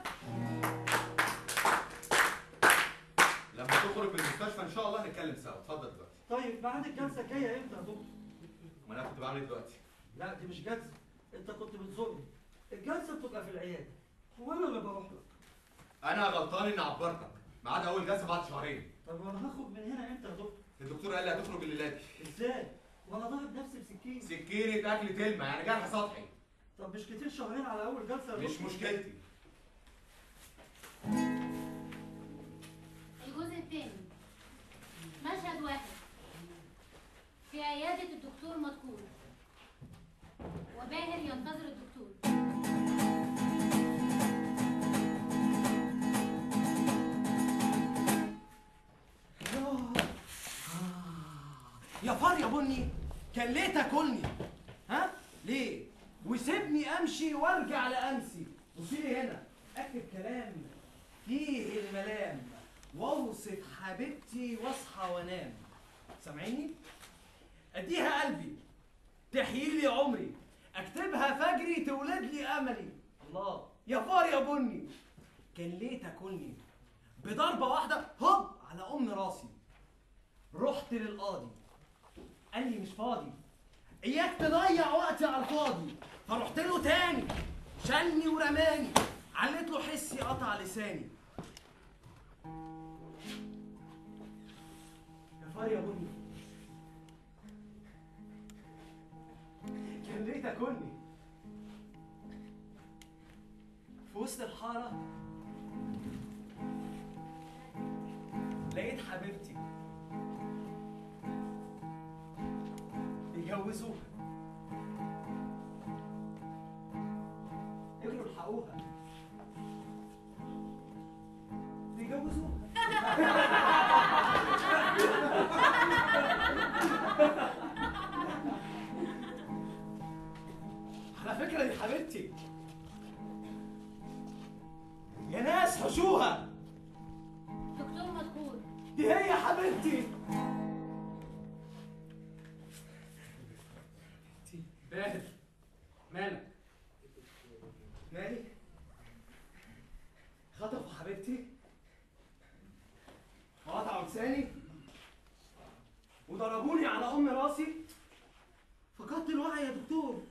Speaker 10: لما تخرج من المستشفى ان شاء الله نتكلم سوا اتفضل دلوقتي
Speaker 5: طيب ميعاد الجلسه الجايه امتى يا دكتور
Speaker 10: ما انا كنت بعمل ايه دلوقتي
Speaker 5: لا دي مش جلسه انت كنت بتزورني الجلسه بتبقى في العياده هو انا اللي بروح لك
Speaker 10: انا غلطان اني عبرتك ميعاد اول جلسه بعد شهرين
Speaker 5: طب وانا هخرج من هنا امتى يا دكتور
Speaker 10: الدكتور قال لي هتخرج الليله دي
Speaker 5: ازاي وانا ضارب نفسي بسكين
Speaker 10: سكينه اكل تلمع يعني جرح سطحي
Speaker 5: طب مش كتير شهرين على اول جلسه يا
Speaker 10: مش
Speaker 5: دكتور؟
Speaker 10: مشكلتي
Speaker 3: الجزء الثاني مشهد واحد في عيادة الدكتور مذكور وباهر ينتظر الدكتور
Speaker 11: يا فار يا بني كان ليه تاكلني ها ليه وسيبني امشي وارجع لامسي بصيلي هنا اكتب كلام فيه الملام واوصف حبيبتي واصحى وانام سامعيني اديها قلبي تحيي لي عمري اكتبها فجري تولد لي املي الله يا فار يا بني كان ليه تاكلني بضربه واحده هوب على ام راسي رحت للقاضي قال لي مش فاضي اياك تضيع وقتي على الفاضي فرحت له تاني شالني ورماني علت له حسي قطع لساني يا فار يا بني كان ليه تاكلني في وسط الحارة لقيت حبيبتي بيجوزوها اجروا الحقوها بيجوزوها على فكرة دي حبيبتي يا ناس حشوها
Speaker 3: دكتور مذكور
Speaker 11: دي هي حبيبتي
Speaker 4: باهر مالك
Speaker 11: مالي خطفوا حبيبتي وقطعوا لساني وضربوني على ام راسي فقدت الوعي يا دكتور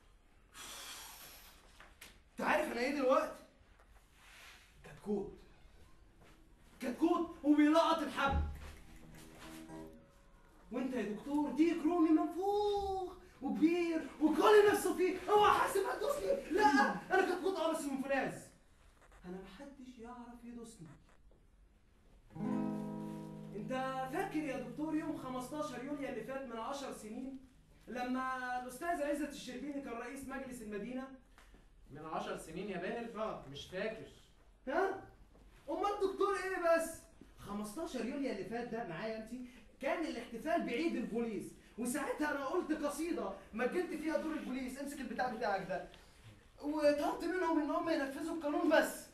Speaker 11: انت عارف انا ايه دلوقتي كتكوت كتكوت وبيلقط الحبل وانت يا دكتور ديك رومي منفوخ وكبير وكل نفسه فيه اوعى حاسب هتدوسني لا انا كنت قطعه بس من فولاذ انا محدش يعرف يدوسني انت فاكر يا دكتور يوم 15 يوليو اللي فات من 10 سنين لما الاستاذ عزت الشربيني كان رئيس مجلس المدينه
Speaker 7: من عشر سنين يا باهر
Speaker 11: اه
Speaker 7: مش فاكر
Speaker 11: ها امال الدكتور ايه بس 15 يوليو اللي فات ده معايا انت كان الاحتفال بعيد البوليس وساعتها انا قلت قصيده مجدت فيها دور البوليس امسك البتاع بتاعك ده وطلبت منهم ان هم ينفذوا القانون بس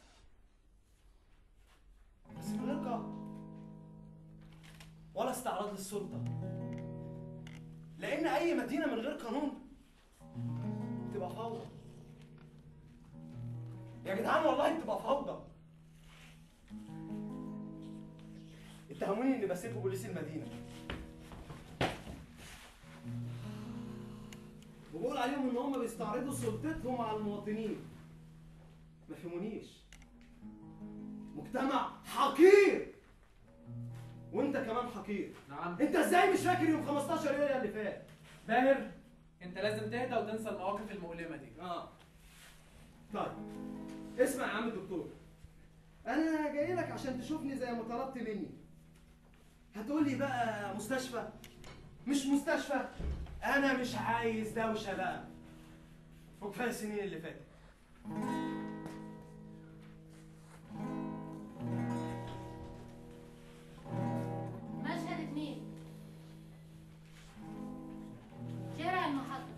Speaker 11: بس من غير قهر ولا استعراض للسلطه لان اي مدينه من غير قانون تبقى فوضى يا جدعان والله بتبقى فوضى اتهموني اني بسيب بوليس المدينه وبقول عليهم ان هم بيستعرضوا سلطتهم على المواطنين ما فهمونيش مجتمع حقير وانت كمان حقير
Speaker 7: نعم
Speaker 11: انت ازاي مش فاكر يوم 15 يوليو اللي فات
Speaker 2: باهر انت لازم تهدى وتنسى المواقف المؤلمه دي
Speaker 11: اه طيب اسمع يا عم الدكتور انا جاي لك عشان تشوفني زي ما طلبت مني هتقول لي بقى مستشفى مش مستشفى انا مش عايز دوشه بقى وكفايه السنين اللي فاتت
Speaker 3: مشهد اتنين شارع المحطة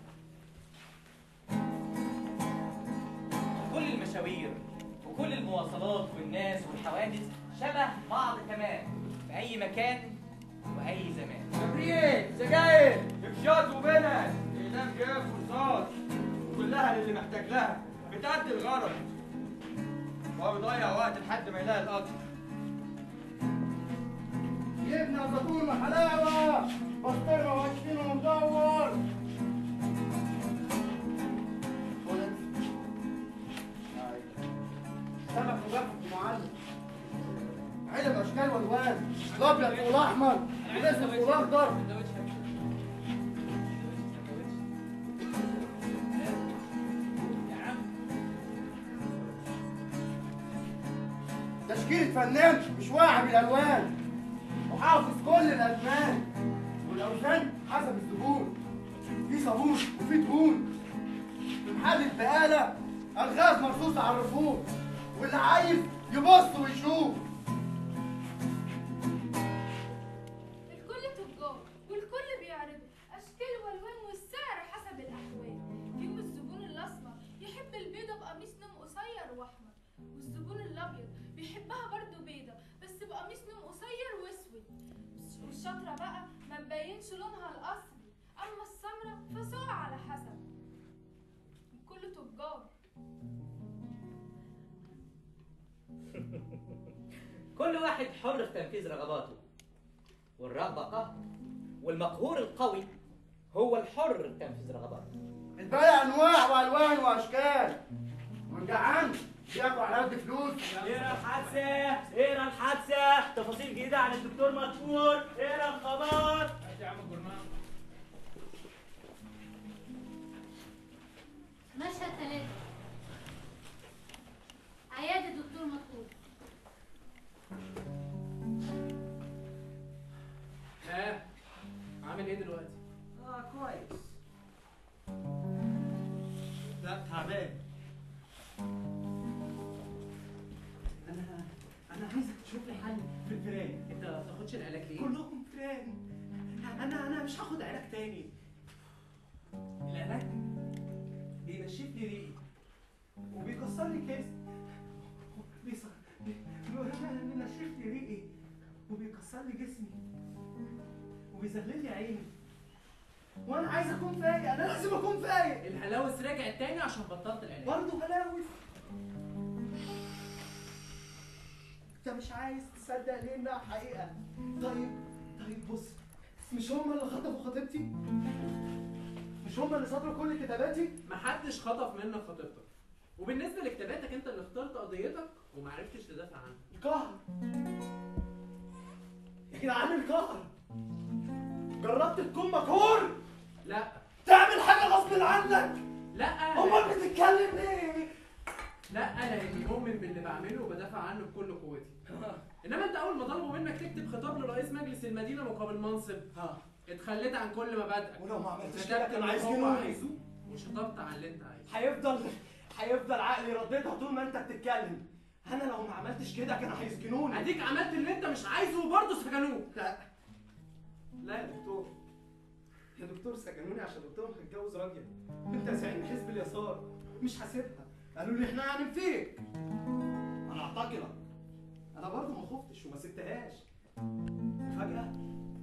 Speaker 8: كل المشاوير وكل المواصلات والناس والحوادث شبه بعض تمام في أي مكان وأي زمان
Speaker 4: تبريد سجاير افشاد وبنات اعلام جاف ورصاص كلها للي محتاج لها بتأدي الغرض وهو بيضيع وقت لحد ما يلاقي القطر
Speaker 11: جبنا زيتون وحلاوه بسطرمه وعشرين ومدور سمك مجفف معلم علب اشكال والوان الابيض والاحمر الاسود والاخضر تشكيلة فنان مش واعي بالالوان وحافظ كل الازمان والاوزان حسب الزبون في صابون وفي دهون في محل البقاله الغاز مرصوص على الرفوف واللي عايز يبص ويشوف
Speaker 6: الكل تجار والكل بيعرضوا اشكال والوان والسعر حسب الاحوال فيهم الزبون الاسمر يحب البيضه بقميص نوم قصير واحمر والزبون الابيض بيحبها برضو بيضه بس بقميص نوم قصير واسود والشطره بقى ما مبينش لونها الاصلي اما السمره فسوق على حسب الكل تجار
Speaker 8: كل واحد حر في تنفيذ رغباته والرغبة قهر والمقهور القوي هو الحر في تنفيذ رغباته
Speaker 11: البيع انواع والوان واشكال والجعان بياكل على قد فلوس
Speaker 12: اقرا الحادثة اقرا الحادثة تفاصيل جديدة عن الدكتور مدفور اقرا الخبر
Speaker 2: يا عم الجرنان
Speaker 3: مشهد ثلاثة عيادة دكتور مطلوب
Speaker 2: ها عامل ايه دلوقتي؟
Speaker 11: اه كويس لا تعبان انا انا عايزك تشوف لي حل في الفيران
Speaker 2: انت ما بتاخدش العلاج ليه؟
Speaker 11: كلهم فيران انا انا مش هاخد علاج تاني العلاج بينشف لي ريقي وبيكسر لي كيس بيص- بي- بينشف لي ريقي وبيكسر لي جسمي وبيزغلل لي عيني وانا عايز اكون فايق انا لازم اكون فايق
Speaker 2: الهلاوس رجعت تاني عشان بطلت العلاج
Speaker 11: برضه هلاوس انت مش عايز تصدق ليه انها حقيقه طيب طيب بص مش هم اللي خطفوا خطيبتي مش هم اللي صدروا كل كتاباتي
Speaker 2: محدش خطف منك خطيبتك وبالنسبه لكتاباتك انت اللي اخترت قضيتك ومعرفتش تدافع عنها
Speaker 11: القهر يا جدعان القهر جربت تكون مقهور
Speaker 2: لا
Speaker 11: تعمل حاجه غصب عنك
Speaker 2: لا
Speaker 11: امال بتتكلم ليه
Speaker 2: لا انا اني مؤمن باللي بعمله وبدافع عنه بكل قوتي انما انت اول ما طلبوا منك تكتب خطاب لرئيس مجلس المدينه مقابل منصب اتخليت عن كل مبادئك
Speaker 11: ولو ما عملتش
Speaker 2: كتبت
Speaker 11: كده كان
Speaker 2: اللي
Speaker 11: عايز
Speaker 2: هو
Speaker 11: جنوني.
Speaker 2: عايزه وشطبت على اللي انت عايزه
Speaker 11: هيفضل هيفضل عقلي رددها طول ما انت بتتكلم انا لو ما عملتش كده كانوا هيسجنوني
Speaker 2: اديك عملت اللي انت مش عايزه وبرضه سجنوك
Speaker 11: لا لا يا دكتور يا دكتور سجنوني عشان قلت لهم هتجوز راجل انت زعيم حزب اليسار مش هسيبها قالوا لي احنا هننفيك انا اعتقلك انا برضه ما خفتش وما سبتهاش فجأة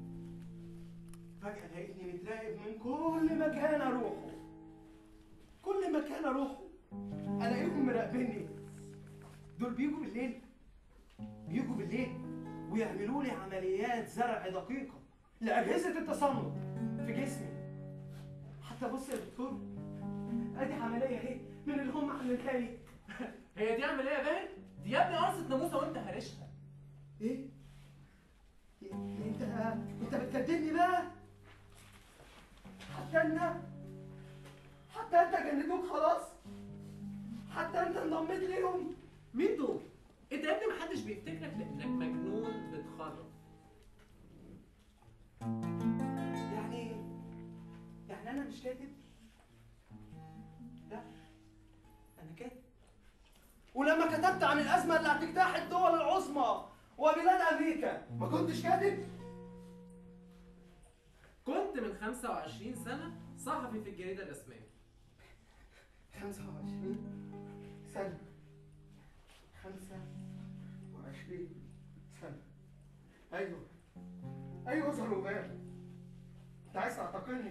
Speaker 11: فجأة لقيتني متراقب من كل مكان اروحه كل مكان اروحه الاقيهم مراقبيني دول بيجوا بالليل بيجوا بالليل ويعملوا لي عمليات زرع دقيقة لأجهزة التصنع في جسمي حتى بص يا دكتور ادي عملية اهي من اللي هم عاملينها لي
Speaker 2: هي دي عمليه باين دي يا ابني قرصه ناموسه وانت هرشها
Speaker 11: ايه؟ انت انت بتكدبني بقى؟ حتى انت حتى انت جندوك خلاص؟ حتى انت انضميت ليهم؟
Speaker 2: مين دول؟ انت يا ابني محدش بيفتكرك لانك مجنون بتخرف
Speaker 11: يعني يعني انا مش كاتب؟ لا انا كاتب ولما كتبت عن الازمه اللي هتجتاح الدول العظمى وبلاد امريكا ما كنتش كاتب؟
Speaker 2: كنت من 25 سنه صحفي في الجريده الرسميه
Speaker 11: 25 سنة 25 سنة أيوه أيوه زروبان أنت عايز تعتقلني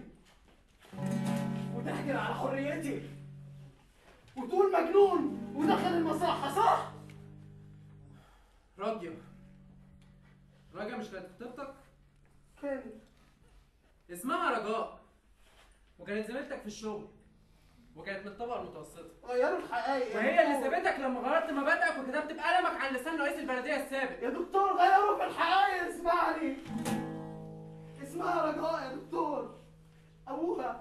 Speaker 11: وتحجر على حريتي وتقول مجنون ودخل المصحة صح؟
Speaker 2: راجية راجية مش كانت خطيبتك؟
Speaker 11: كانت
Speaker 2: اسمها رجاء وكانت زميلتك في الشغل وكانت من الطبقة المتوسطة
Speaker 11: غيروا الحقائق يا
Speaker 2: وهي اللي
Speaker 11: دكتور.
Speaker 2: سابتك لما غيرت مبادئك وكتبت بقلمك عن لسان رئيس البلدية السابق
Speaker 11: يا دكتور غيروا في الحقائق اسمعني اسمها رجاء يا دكتور ابوها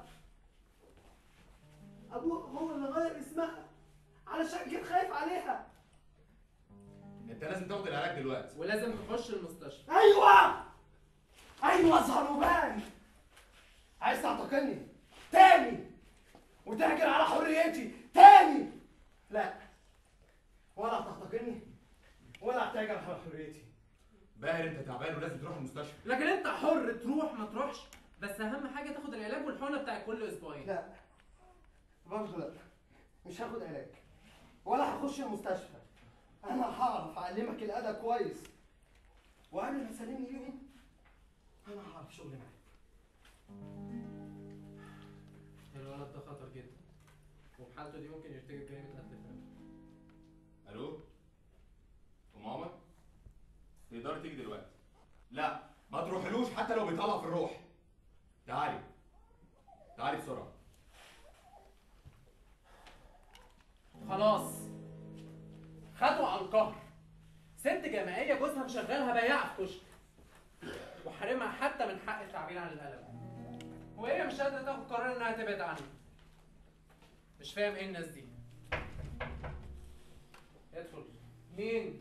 Speaker 11: ابوها هو اللي غير اسمها علشان كان خايف عليها
Speaker 10: انت لازم تاخد العلاج دلوقتي
Speaker 2: ولازم تخش المستشفى
Speaker 11: ايوه ايوه زهروبان عايز تعتقلني تاني وتهجر على حريتي تاني لا ولا هتعتقلني ولا هتهجر على حريتي
Speaker 10: باهر انت تعبان ولازم تروح المستشفى
Speaker 2: لكن انت حر تروح ما تروحش بس اهم حاجة تاخد العلاج والحقنة بتاع كل اسبوعين
Speaker 11: لا برضه لا مش هاخد علاج ولا هخش المستشفى انا هعرف اعلمك الادب كويس وقبل ما تسلمني ليهم انا هعرف شغل معاك
Speaker 2: الولد ده خطر جدا وبحالته دي ممكن يرتكب جريمة قتل فعلا
Speaker 10: الو ام عمر تقدري تيجي دلوقتي لا ما تروحلوش حتى لو بيطلع في الروح تعالي تعالي بسرعه
Speaker 2: خلاص خدوا على القهر ست جماعية جوزها مشغلها بياعة في كشك وحارمها حتى من حق التعبير عن الألم وهي مش قادرة تاخد قرار إنها تبعد عنه مش فاهم إيه الناس دي ادخل مين؟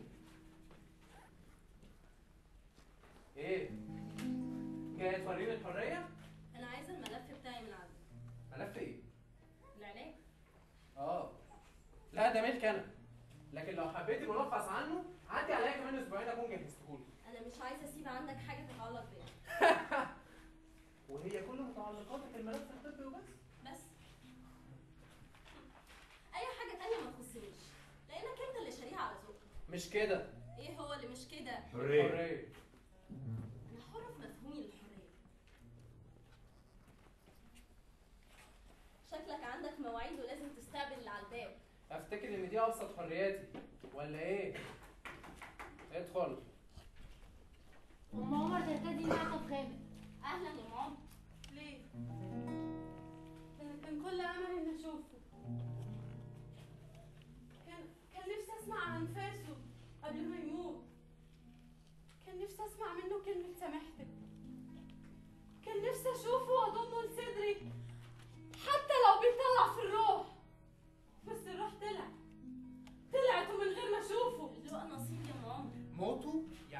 Speaker 2: إيه؟ جاي توريني الحرية؟
Speaker 9: انا عايزه الملف بتاعي من عندك
Speaker 2: ملف إيه؟
Speaker 9: العلاج
Speaker 2: اه لا ده ملك انا لكن لو حبيتي ملخص عنه عدي عليا كمان اسبوعين اكون جهزتهولك
Speaker 9: انا مش عايزه اسيب عندك حاجه تتعلق بيا
Speaker 2: وهي كل متعلقاتك الملف الطبي وبس
Speaker 9: بس اي حاجه تانية ما تخصنيش لانك انت اللي شاريها على ذوقك
Speaker 2: مش كده
Speaker 9: ايه هو اللي مش كده
Speaker 10: حريه
Speaker 2: حريه
Speaker 9: انا حره في مفهومي للحريه شكلك عندك مواعيد ولازم تستقبل اللي على الباب
Speaker 2: افتكر ان دي ابسط حرياتي ولا ايه ادخل
Speaker 3: ام عمر ترتدي معطف غامق
Speaker 9: اهلا يا ماما
Speaker 6: ليه؟ ده انا كان كل املي اني اشوفه كان كان نفسي اسمع عن انفاسه قبل ما يموت كان نفسي اسمع منه كلمة سامحتك كان نفسي اشوفه واضمه لصدري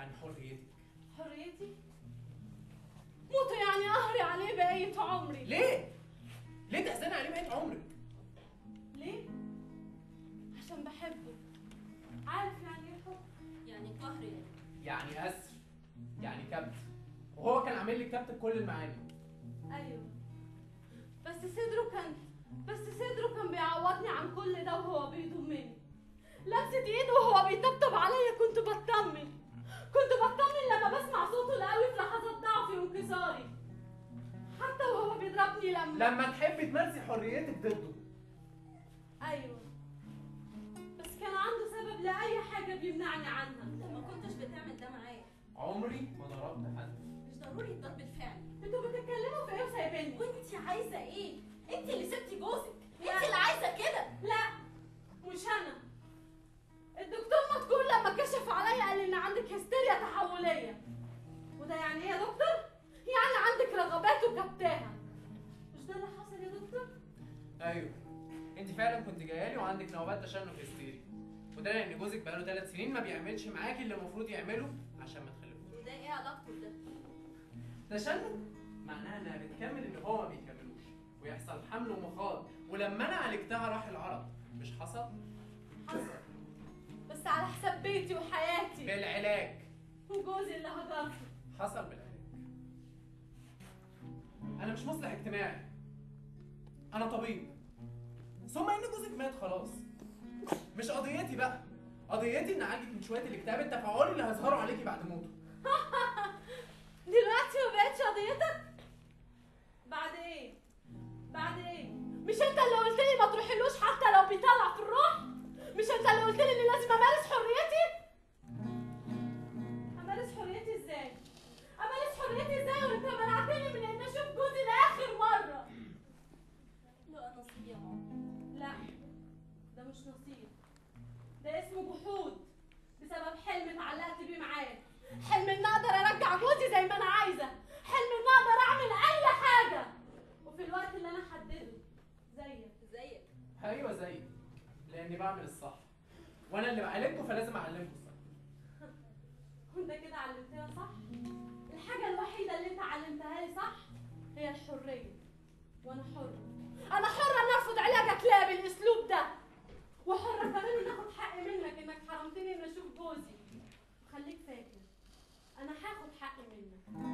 Speaker 7: يعني حريتك
Speaker 9: حريتي موته يعني قهري عليه بقية عمري
Speaker 7: ليه؟ ليه تحزني عليه بقية عمرك؟
Speaker 9: ليه؟ عشان بحبه عارف يعني ايه حب؟
Speaker 3: يعني قهر يعني
Speaker 7: يعني أسر يعني كبت وهو كان عامل لي كبت بكل المعاني
Speaker 9: ايوه بس صدره كان بس صدره كان بيعوضني عن كل ده وهو بيضمني لمسة ايده وهو بيطبطب عليا كنت بطمن كنت بطمن لما بسمع صوته القوي في لحظات ضعفي وانكساري حتى وهو بيضربني لما
Speaker 7: لما تحبي تمارسي حريتك ضده
Speaker 9: ايوه بس كان عنده سبب لاي حاجه بيمنعني عنها
Speaker 3: انت ما كنتش بتعمل ده معايا
Speaker 7: عمري ما ضربت حد
Speaker 3: مش ضروري الضرب الفعلي
Speaker 9: انتوا بتتكلموا في ايه وسايبيني
Speaker 3: وانت عايزه ايه انت اللي سبتي جوزك انت اللي عايزه كده
Speaker 9: لا مش انا الدكتور مذكور لما كشف عليا قال ان عندك هستيريا تحوليه وده يعني ايه يا دكتور يعني عندك رغبات وكبتاها مش ده اللي حصل يا دكتور
Speaker 7: ايوه انت فعلا كنت جايه لي وعندك نوبات تشنج هستيري وده لان جوزك بقاله ثلاث سنين ما بيعملش معاكي اللي المفروض يعمله عشان ما تخلفوش
Speaker 3: وده ايه علاقته بده
Speaker 7: تشنج معناها انها بتكمل اللي هو ما بيكملوش ويحصل حمل ومخاض ولما انا عالجتها راح العرض مش حصل
Speaker 9: حصل بس على حساب بيتي وحياتي
Speaker 7: بالعلاج
Speaker 9: وجوزي اللي هجرته
Speaker 7: حصل بالعلاج انا مش مصلح اجتماعي انا طبيب ثم ان جوزك مات خلاص مش قضيتي بقى قضيتي ان اعالجك من شويه الاكتئاب التفاعلي اللي هيظهروا عليكي بعد موته
Speaker 9: دلوقتي ما بقتش قضيتك بعد ايه بعد ايه مش انت اللي قلت لي ما تروحيلوش حتى لو بيطلع في الروح مش انت اللي قلت لي اني لازم امارس حريتي امارس حريتي ازاي امارس حريتي ازاي وانت منعتني من ان اشوف جوزي لاخر مره
Speaker 3: لا نصيب يا ماما
Speaker 9: لا ده مش نصيب ده اسمه جحود بسبب حلم اتعلقت بيه معاه حلم ان اقدر ارجع جوزي زي ما انا عايزه حلم ان اقدر اعمل اي حاجه وفي الوقت اللي انا حدده زيك
Speaker 3: زيك
Speaker 7: ايوه زيي لاني بعمل الصح وانا اللي بعالجكم فلازم اعلمكم الصح
Speaker 9: وانت كده علمتنا صح الحاجه الوحيده اللي انت علمتها لي صح هي الحريه وانا حره انا حره ان ارفض علاجك لا بالاسلوب ده وحره كمان ان اخد حقي منك انك حرمتني ان اشوف جوزي خليك فاكر انا هاخد حقي منك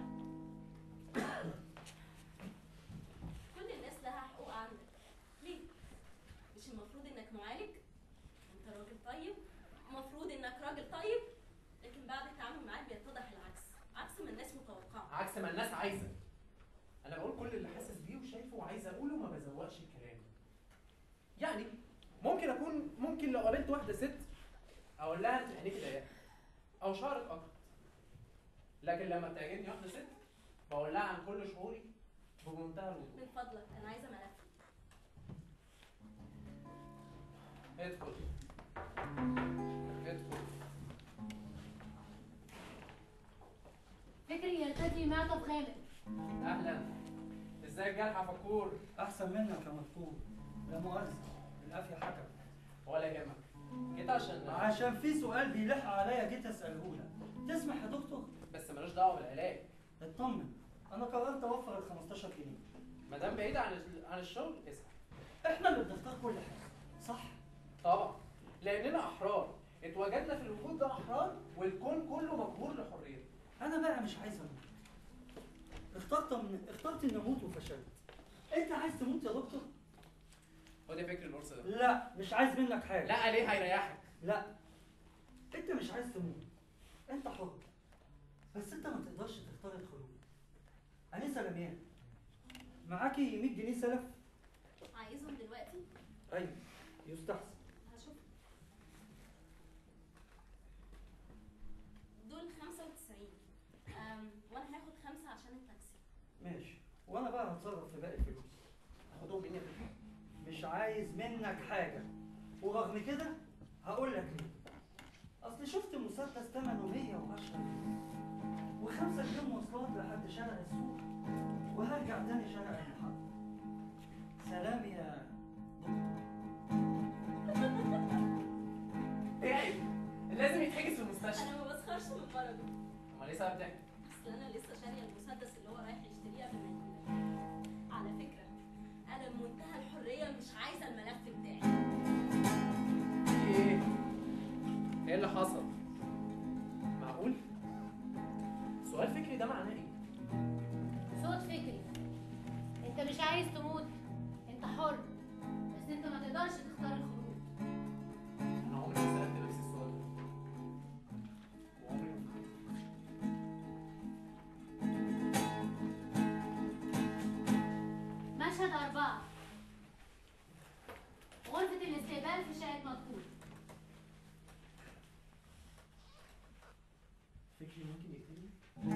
Speaker 3: كل الناس لها حقوق عندك ليه مش المفروض انك معالج انت راجل طيب المفروض انك راجل طيب لكن بعد التعامل معاك بيتضح العكس عكس ما الناس متوقعه
Speaker 7: عكس ما الناس عايزه انا بقول كل اللي حاسس بيه وشايفه وعايز اقوله وما بزوقش الكلام يعني ممكن اكون ممكن لو قابلت واحده ست اقول لها انت عينيكي ضيقه او شعرك اكتر لكن لما بتعجبني واحده ست بقول لها عن كل شعوري بمنتهى الوضوح
Speaker 3: من فضلك انا عايزه ملف
Speaker 7: ادخل ادخل
Speaker 3: فكري يرتدي معطف غامق
Speaker 7: اهلا ازيك جرح فكور
Speaker 5: احسن منك يا مذكور لا مؤاخذه العافيه حكم
Speaker 7: ولا يهمك جيت عشان
Speaker 5: عشان في سؤال بيلح عليا جيت اساله لك تسمح يا دكتور
Speaker 7: بس ملوش دعوه بالعلاج
Speaker 5: اطمن انا قررت اوفر ال 15 جنيه
Speaker 7: ما دام بعيد عن ال- عن الشغل اسال
Speaker 5: احنا اللي بنختار كل حاجه صح
Speaker 7: طبعا لاننا احرار اتوجدنا في الوجود ده احرار والكون كله مجبور لحريته
Speaker 5: انا بقى مش عايز اموت اخترت من... اخترت اني اموت وفشلت انت عايز تموت يا دكتور
Speaker 7: خد فكر القرص ده
Speaker 5: لا مش عايز منك حاجه
Speaker 7: لا ليه هيريحك
Speaker 5: لا انت مش عايز تموت انت حر بس انت ما تقدرش تختار الخلود انسه لميان معاكي 100 جنيه سلف
Speaker 3: عايزهم دلوقتي
Speaker 5: ايوه يستحسن
Speaker 3: هشوف دول 95 أم، وانا هاخد خمسة عشان التاكسي
Speaker 5: ماشي وانا بقى هتصرف في باقي الفلوس
Speaker 7: خدهم مني يا فكري
Speaker 5: مش عايز منك حاجه ورغم كده هقول لك ليه اصل شفت مسدس ثمنه 110 جنيه وخمسة جنيه مواصلات لحد شارع السوق وهرجع تاني شارع المحطة سلام يا
Speaker 7: ايه عيب لازم
Speaker 2: لازم يتحجز في المستشفى
Speaker 9: انا ما بسخرش من مرضه
Speaker 2: امال ايه سبب ضحك؟
Speaker 9: اصل انا لسه شاريه المسدس اللي هو رايح يشتريه قبل ما يجيلك على فكره انا بمنتهى الحريه مش عايزه الملف بتاعي
Speaker 2: ايه؟ ايه اللي حصل؟ معقول؟ سؤال فكري ده معناه ايه؟
Speaker 3: صوت فكري انت مش عايز تموت انت حر بس انت ما تقدرش تختار الخروج
Speaker 2: انا عمري ما سالت نفسي السؤال ده وعمري ما فكرت.
Speaker 3: مشهد أربعة غرفة الاستقبال في شقة مدخول
Speaker 2: فكري ممكن يقتلني؟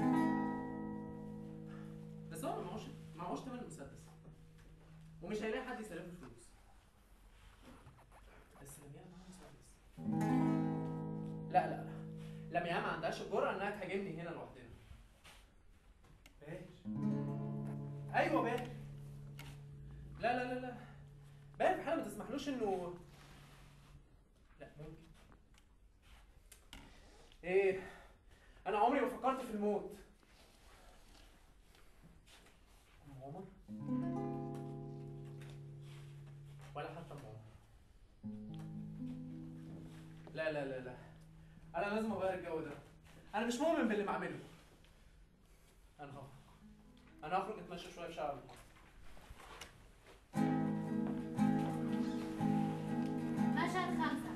Speaker 2: بس هو معهوش معهوش تمن المسدس ومش هيلاقي حد يسلف له الفلوس بس لمياء معاها مسدس لا لا لا لمياء ما عندهاش الجرأة انها تهاجمني هنا لوحدنا باهر ايوه باهر لا لا لا لا باهر في حاله ما تسمحلوش انه لا ممكن ايه انا عمري ما فكرت في الموت ام عمر ولا حتى ام عمر لا لا لا لا انا لازم اغير الجو ده انا مش مؤمن باللي بعمله انا هخرج انا هخرج اتمشى شويه في شعري
Speaker 3: مشهد خمسة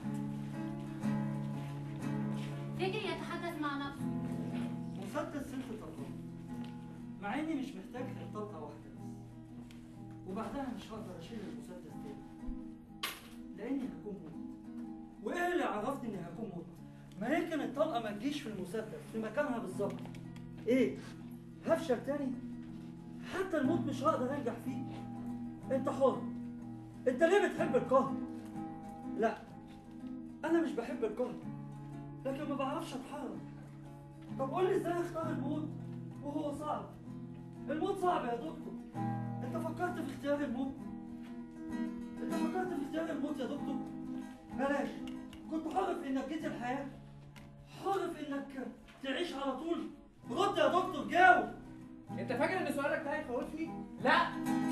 Speaker 3: فكري يتحدث مع نفسه
Speaker 5: مسدس ست طلقات مع اني مش محتاج غير طلقه واحده بس وبعدها مش هقدر اشيل المسدس تاني لاني هكون مت وايه اللي عرفني اني هكون مت ما يمكن الطلقه ما تجيش في المسدس في مكانها بالظبط ايه هفشل تاني حتى الموت مش هقدر انجح فيه انت حر انت ليه بتحب القهر لا انا مش بحب القهر لكن ما بعرفش اتحرك طب قول لي ازاي اختار الموت وهو صعب الموت صعب يا دكتور انت فكرت في اختيار الموت انت فكرت في اختيار الموت يا دكتور بلاش كنت حر في انك جيت الحياه حر في انك تعيش على طول رد يا دكتور جاوب
Speaker 2: انت فاكر ان سؤالك ده هيخوفني؟ لا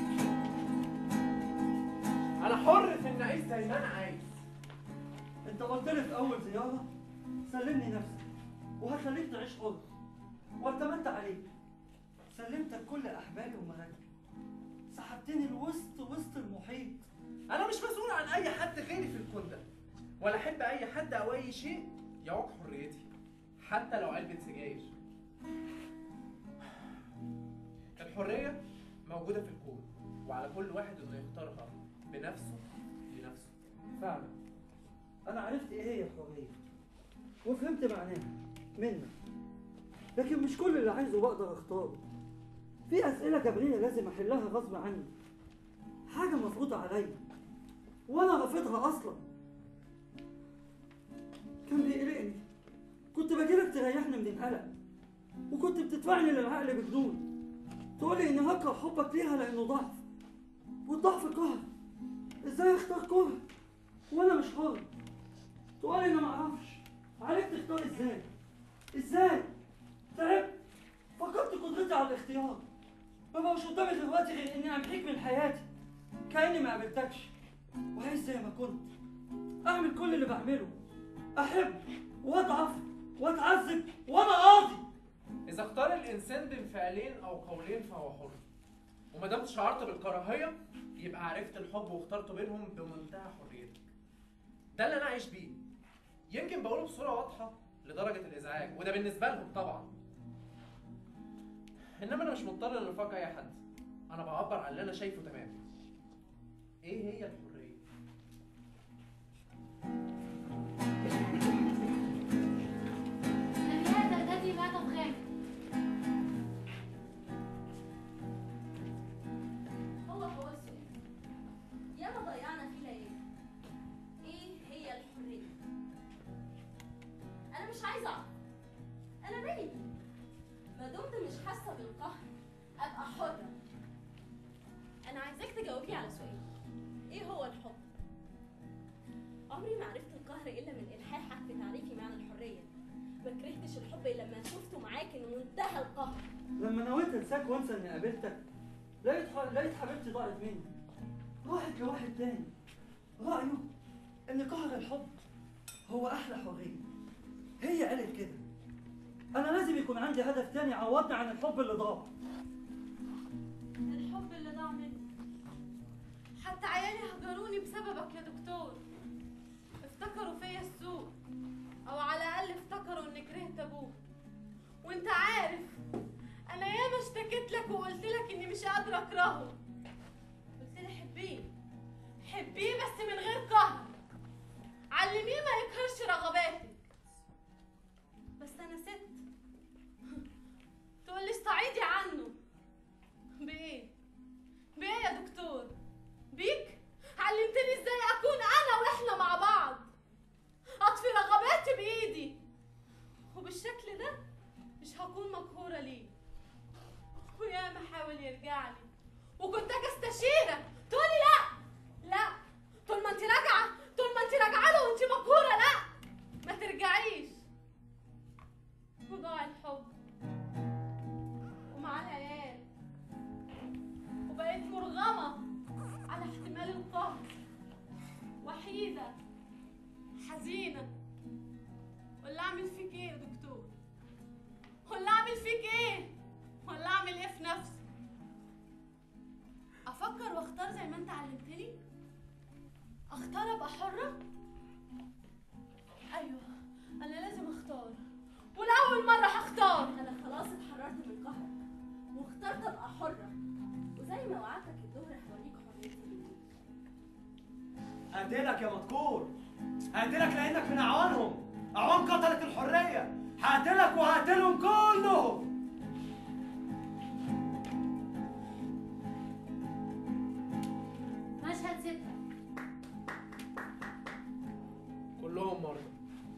Speaker 2: انا حر في اني اعيش زي ما انا عايز
Speaker 5: انت قلت لي في اول زياره سلمني نفسك وهخليك تعيش حر واعتمدت عليك سلمتك كل احبالي ومراكبي سحبتني لوسط وسط المحيط
Speaker 2: انا مش مسؤول عن اي حد غيري في الكون ده ولا احب اي حد او اي شيء يعوق حريتي حتى لو علبه سجاير الحريه موجوده في الكون وعلى كل واحد انه يختارها بنفسه لنفسه
Speaker 5: فعلا انا عرفت ايه هي الحريه وفهمت معناها منك لكن مش كل اللي عايزه بقدر اختاره في اسئله جبريه لازم احلها غصب عني حاجه مفروضه عليا وانا رافضها اصلا كان بيقلقني كنت باجيلك تريحني من القلق وكنت بتدفعني للعقل بجنون تقولي اني هكره حبك ليها لانه ضعف والضعف قهر ازاي اختار كره وانا مش حر تقولي انا معرفش عليك تختار ازاي ازاي تعبت فقدت قدرتي على الاختيار ما بقاش قدامي دلوقتي غير اني امحيك من حياتي كاني ما قابلتكش وعايز زي ما كنت اعمل كل اللي بعمله احب واضعف واتعذب وانا قاضي
Speaker 2: اذا اختار الانسان بين فعلين او قولين فهو حر وما دام شعرت بالكراهيه يبقى عرفت الحب واخترت بينهم بمنتهى حريتك ده اللي انا عايش بيه يمكن بقوله بصوره واضحه لدرجه الازعاج وده بالنسبه لهم طبعا انما انا مش مضطر لنفاق اي حد انا بعبر عن اللي انا شايفه تمام ايه هي الحريه
Speaker 3: لمياء ترتدي معطف غامق
Speaker 9: هو هو السؤال ياما ضيعنا فيه ليالي ايه هي الحريه انا مش عايزه اعرف انا مالي بيه ما دمت مش حاسه بالقهر ابقى حره انا عايزاك تجاوبي على سؤال ايه هو الحب عمري ما عرفت القهر الا من الحاحك في تعريفي معنى الحريه لكن منتهى القهر
Speaker 5: لما نويت انساك وانسى اني قابلتك لقيت ح... لقيت حبيبتي ضاعت مني راحت لواحد تاني رأيه ان قهر الحب هو احلى حرية هي قالت كده انا لازم يكون عندي هدف تاني يعوضني عن الحب اللي ضاع
Speaker 6: الحب اللي ضاع مني حتى عيالي هجروني بسببك يا دكتور افتكروا فيا السوء او على الاقل افتكروا اني كرهت ابوك وانت عارف انا ياما اشتكيت لك وقلت لك اني مش قادره اكرهه قلت لي حبيه حبيه بس من غير قهر علميه ما يقهرش رغباتك بس انا ست تقول لي استعيدي عنه بايه بايه يا دكتور بيك علمتني ازاي اكون انا واحنا مع بعض اطفي رغباتي بايدي وبالشكل ده مش هكون مقهورة ليه وياما حاول يرجع لي وكنت اجي استشيرك تقولي لا لا طول ما انت راجعه طول ما انت راجعه له وانت مقهوره لا ما ترجعيش وضاع الحب ومع العيال وبقيت مرغمه على احتمال القهر وحيده حزينه ولا اعمل فيك ايه يا دكتور ولا اعمل فيك ايه ولا اعمل ايه في نفسي افكر واختار زي ما انت علمتني اختار ابقى حره ايوه انا لازم اختار ولاول مره هختار
Speaker 9: انا خلاص اتحررت من قهرك واخترت ابقى حره وزي ما وعدتك الظهر هوريك حريتي
Speaker 11: هقتلك يا مذكور هقتلك لانك من اعوانهم اعوان قتلت الحريه هقتلك وهقتلهم كلهم
Speaker 3: مشهد ستة
Speaker 7: كلهم مرضى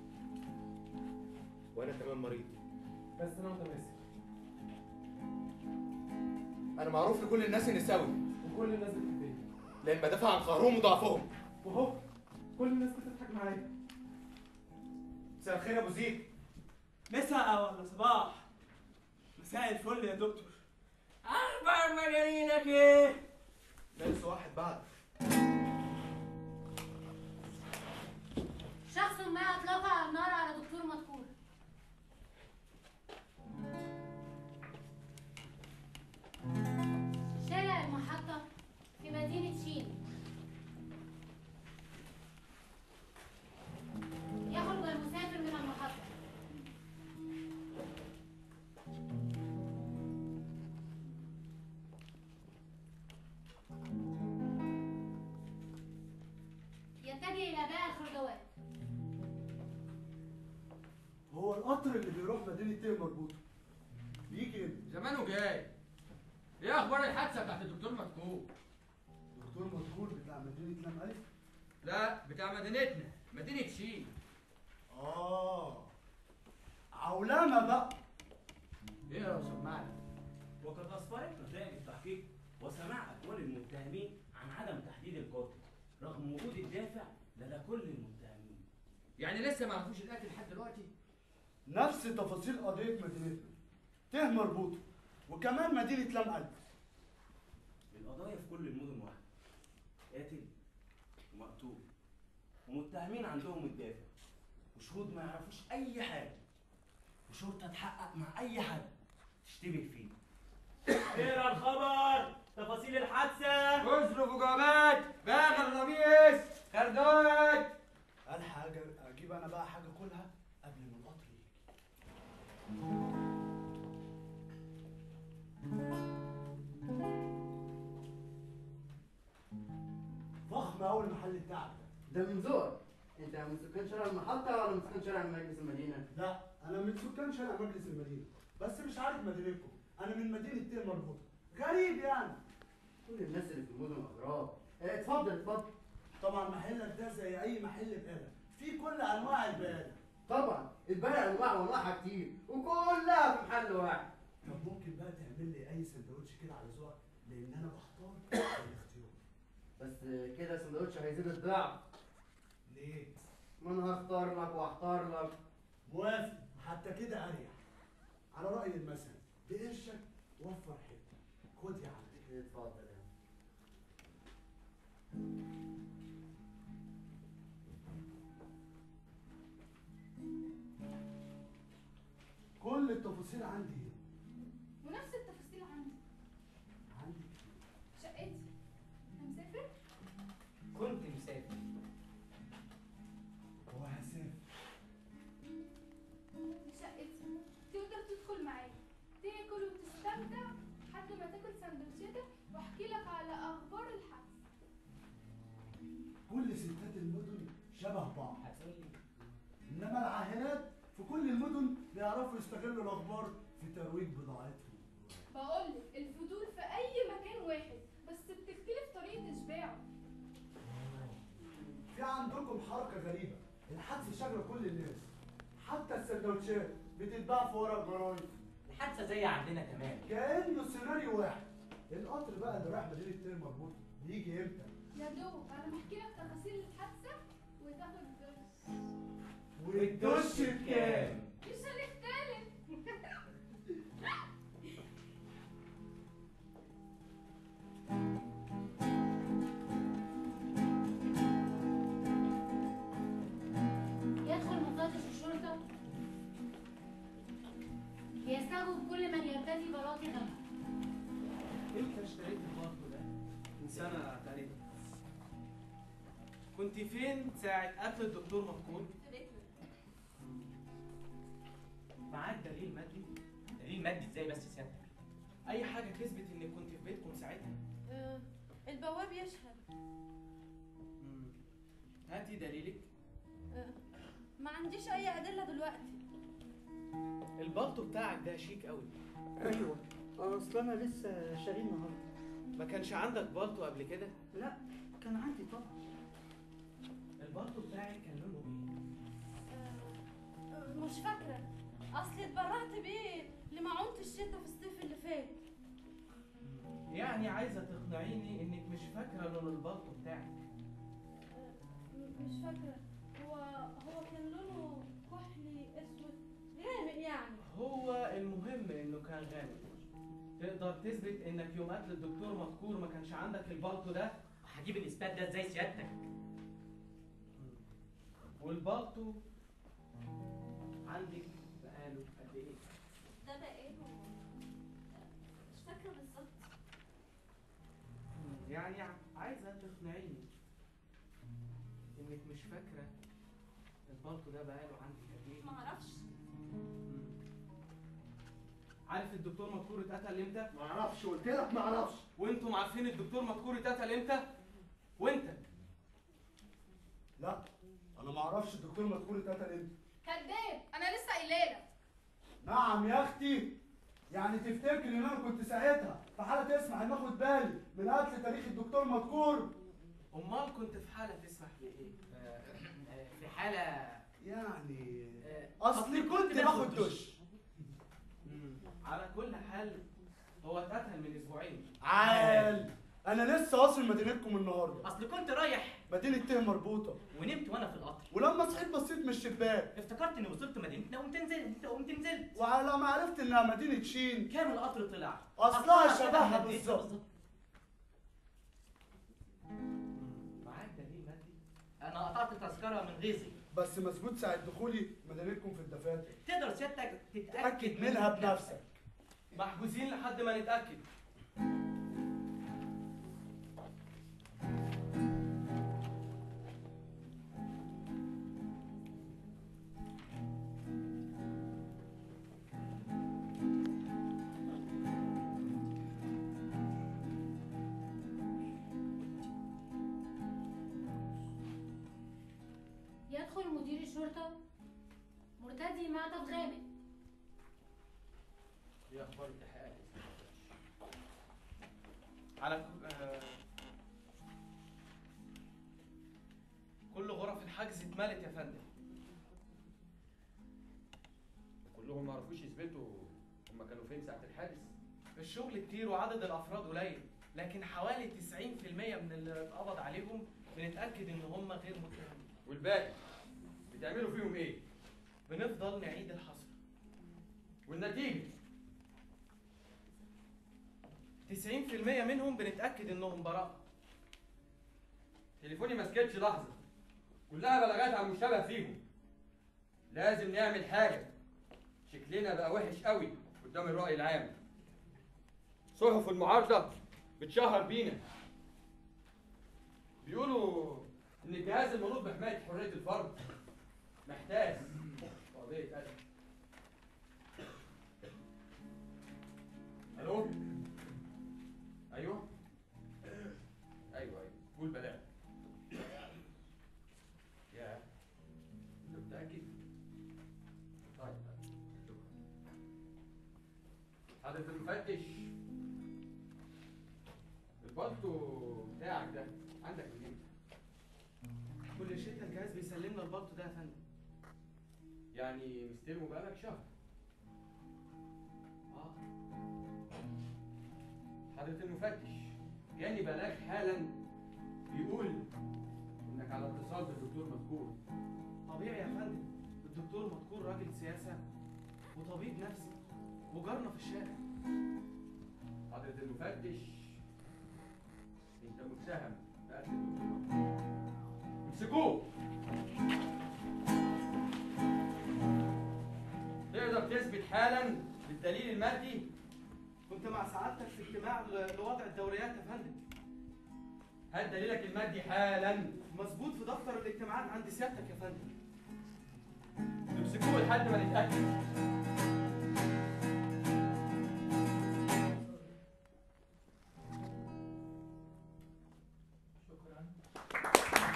Speaker 10: وانا كمان مريض
Speaker 7: بس انا متماسك
Speaker 10: انا معروف لكل الناس اني سوي
Speaker 7: وكل الناس بتحبني
Speaker 10: لان بدافع عن قهرهم وضعفهم
Speaker 7: وهو كل الناس بتضحك معايا
Speaker 10: مساء الخير يا ابو زيد
Speaker 11: مساء ولا صباح مساء الفل يا دكتور اخبار مجانينك ايه
Speaker 10: ناقص واحد بعد
Speaker 3: شخص ما أطلق النار على دكتور مذكور شارع المحطة في مدينة شين يخرج المسافر من المحطة يتجه إلى بائع الخردوات
Speaker 5: هو القطر اللي بيروح مدينة ايه مربوطة بيجي امتى؟
Speaker 4: زمانه جاي ايه اخبار الحادثه بتاعت الدكتور مذكور
Speaker 5: دكتور مذكور بتاع مدينة لام ألف
Speaker 4: لا بتاع مدينتنا مدينه شين
Speaker 5: آه عولمة بقى
Speaker 4: ايه يا سمعني
Speaker 12: وقد أسفرت نتائج التحقيق وسماع أقوال المتهمين عن عدم تحديد القاتل رغم وجود الدافع لدى كل المتهمين
Speaker 4: يعني لسه ما عرفوش القاتل لحد دلوقتي
Speaker 5: نفس تفاصيل قضية مدينتنا ته مربوطة وكمان مدينة لام ألف
Speaker 12: القضايا في كل المدن واحدة قاتل ومقتول ومتهمين عندهم الدافع وشهود ما يعرفوش أي حاجة وشرطة تحقق مع أي حد تشتبه فيه اقرا الخبر تفاصيل الحادثة
Speaker 4: اصرف وجوابات باغ القميص خردات
Speaker 5: الحق أجي- اجيب انا بقى حاجة كلها قبل ما القطر يجي فخم قوي المحل بتاعك ده
Speaker 13: ده من ذوقك انت من سكان شارع المحطة ولا من سكان شارع مجلس المدينة؟
Speaker 5: لا انا من سكان شارع مجلس المدينه بس مش عارف مدينتكم انا من مدينه تير مربوطه غريب يعني
Speaker 13: كل الناس اللي في المدن أغراب اه، اتفضل اتفضل
Speaker 5: طبعا محلك ده زي اي محل بقاله في كل انواع البقاله
Speaker 13: طبعا البلع انواع وانواعها كتير وكلها في محل واحد
Speaker 5: طب ممكن بقى تعمل لي اي سندوتش كده على ذوقك لان انا بختار بالاختيار
Speaker 13: بس كده سندوتش هيزيد الضعف
Speaker 5: ليه
Speaker 13: ما انا هختار لك واختار لك
Speaker 5: موافق حتى كده اريح
Speaker 14: على رأي المثل بقرشك وفر حته خد يا عم
Speaker 13: اتفضل يا عم.
Speaker 14: كل التفاصيل عندي هنا
Speaker 6: ونفس التفاصيل عندي
Speaker 14: عندي
Speaker 6: شقتي انا مسافر
Speaker 8: كنت مسافر
Speaker 14: وهسافر
Speaker 6: شقتي تقدر تدخل معايا تاكل وتستمتع لحد ما تاكل سندوتشاتك واحكي لك على اخبار الحبس
Speaker 14: كل ستات المدن شبه بعض انما العاهلات في كل المدن بيعرفوا يستغلوا الاخبار في ترويج بضاعتهم
Speaker 6: بقول لك الفضول في اي مكان واحد بس بتختلف طريقه اشباعه
Speaker 14: في عندكم حركه غريبه الحدس شغله كل الناس حتى السندوتشات بتتباع في ورق جرايد
Speaker 8: الحادثه زي عندنا تمام
Speaker 14: كانه سيناريو واحد القطر بقى اللي رايح مدينه تير مربوط بيجي امتى
Speaker 6: يا دوب انا بحكي لك تفاصيل الحادثه وتاخد الدرس
Speaker 14: والدش بكام
Speaker 6: مش هنختلف
Speaker 3: يدخل مفتش الشرطة يستجوب كل من يرتدي بلاطي غامقة
Speaker 7: امتى اشتريت الباركو ده؟ من سنة تقريبا كنت فين ساعة قتل الدكتور مفقود؟
Speaker 9: في بيتنا
Speaker 7: معاك دليل مادي؟
Speaker 8: دليل مادي ازاي بس سيادتك
Speaker 7: أي حاجة تثبت إنك كنت في بيتكم ساعتها؟
Speaker 9: آه، البواب يشهد
Speaker 7: مم. هاتي دليلك
Speaker 9: آه، ما عنديش اي ادله دلوقتي
Speaker 7: البلطو بتاعك ده شيك قوي
Speaker 5: ايوه اصل انا لسه شاريه النهارده
Speaker 7: ما كانش عندك بلطو قبل كده؟
Speaker 5: لا كان عندي طبعا
Speaker 7: البلطو بتاعك كان لونه ايه؟
Speaker 9: آه، مش فاكره اصلي اتبرعت بيه لمعونة الشتا في الصيف اللي فات
Speaker 7: يعني عايزة تقنعيني إنك مش فاكرة لون البلطو بتاعك
Speaker 9: م- مش فاكره هو هو كان لونه كحلي اسود غامق يعني
Speaker 7: هو المهم إنه كان غامق تقدر تثبت إنك يوم قتل الدكتور مذكور ما كانش عندك البلطو ده؟
Speaker 8: هجيب الاثبات ده ازاي سيادتك
Speaker 7: والبلطو عندك بقاله قد ايه؟
Speaker 9: ده بقاله مش فاكره بالظبط
Speaker 7: يعني عايزة تقنعيني انك مش فاكرة البلطو ده بقاله عندك قد ايه؟
Speaker 9: معرفش
Speaker 7: عارف الدكتور مذكور اتقتل امتى؟
Speaker 14: ما اعرفش قلت لك ما اعرفش
Speaker 7: وانتم عارفين الدكتور مذكور اتقتل امتى؟ وانت
Speaker 14: لا انا ما اعرفش الدكتور مدخول اتقتل امتى
Speaker 6: كداب انا لسه قايله لك
Speaker 14: نعم يا اختي يعني تفتكر ان انا كنت ساعتها في حاله تسمح ان اخد بالي من قتل تاريخ الدكتور مذكور
Speaker 7: امال كنت في حالة تسمح بايه؟
Speaker 8: في حالة
Speaker 14: يعني
Speaker 8: آه،
Speaker 14: اصلي كنت باخد دش
Speaker 7: مم. على كل حال هو اتقتل من اسبوعين
Speaker 14: عال انا لسه واصل مدينتكم النهارده
Speaker 8: اصل كنت رايح
Speaker 14: مدينه ته مربوطه
Speaker 8: ونمت وانا في القطر
Speaker 14: ولما صحيت بصيت من الشباك
Speaker 8: افتكرت اني وصلت مدينتنا وقمت نزلت قمت نزلت
Speaker 14: وعلى ما عرفت انها مدينه شين
Speaker 8: كان القطر طلع
Speaker 14: اصلها
Speaker 8: أصلها
Speaker 14: شبهها
Speaker 8: مدينتنا
Speaker 14: بالظبط
Speaker 7: معاك دليل مادي؟
Speaker 8: انا قطعت تذكرة من غيظي
Speaker 14: بس مثبوت ساعه دخولي مدينتكم في الدفاتر
Speaker 8: تقدر سيادتك تتأكد
Speaker 14: تاكد منها بنفسك
Speaker 7: محجوزين لحد ما نتأكد
Speaker 3: يدخل مدير الشرطة مرتدي معطف غامق
Speaker 7: ايه اخبار التحقيقات؟ على ك- آه، كل غرف الحجز اتملت يا فندم
Speaker 15: كلهم ما عرفوش يثبتوا هم كانوا فين ساعة الحادث
Speaker 7: الشغل كتير وعدد الافراد قليل لكن حوالي 90% من اللي اتقبض عليهم بنتاكد ان هم غير متهمين
Speaker 15: والباقي بتعملوا فيهم ايه؟
Speaker 7: بنفضل نعيد الحصر
Speaker 4: والنتيجة
Speaker 7: 90% منهم بنتأكد إنهم براء
Speaker 4: تليفوني ما سكتش لحظة كلها بلاغات عن مشتبه فيهم لازم نعمل حاجة شكلنا بقى وحش قوي قدام الرأي العام صحف المعارضة بتشهر بينا بيقولوا إن الجهاز المنوط بحماية حرية الفرد محتاج قضية قتل ألو أيوه أيوه أيوه قول بلاغ يا أنت متأكد؟ طيب طيب حضرة المفتش البلطو بتاعك ده عندك من امتى؟
Speaker 7: كل شتاء الجهاز بيسلمنا البلطو ده يا فندم
Speaker 4: يعني مستلمه بقالك شهر اه حضرة المفتش جاني بلاغ حالا بيقول انك على اتصال بالدكتور مذكور
Speaker 7: طبيعي يا فندم الدكتور مذكور راجل سياسة وطبيب نفسي وجارنا في الشارع
Speaker 4: حضرة المفتش انت متهم بقتل الدكتور مذكور امسكوه تقدر تثبت حالا بالدليل المادي
Speaker 7: كنت مع سعادتك في اجتماع ل- لوضع الدوريات يا فندم
Speaker 4: هات دليلك المادي حالا
Speaker 7: مظبوط في دفتر الاجتماعات عند سيادتك يا فندم
Speaker 4: امسكوه لحد ما نتأكد
Speaker 2: شكرا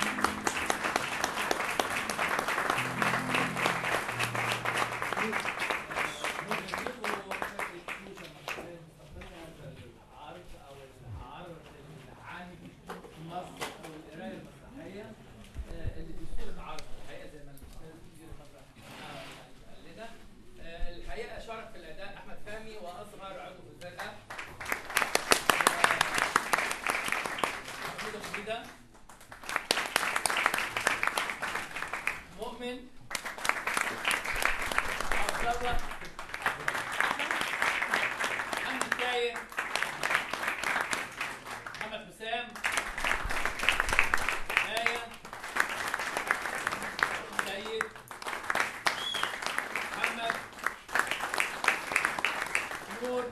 Speaker 2: العرض او العرض عن النص او القرايه المسرحيه آه، اللي في صوره عرض الحقيقه زي ما الاستاذ مدير المسرح قال لنا آه، الحقيقه شارك في الاداء احمد فهمي واصغر عضو في الفرقه محمود أبو جدة مؤمن عبد الله محمد كاين محمد حسام آية سيد محمد نور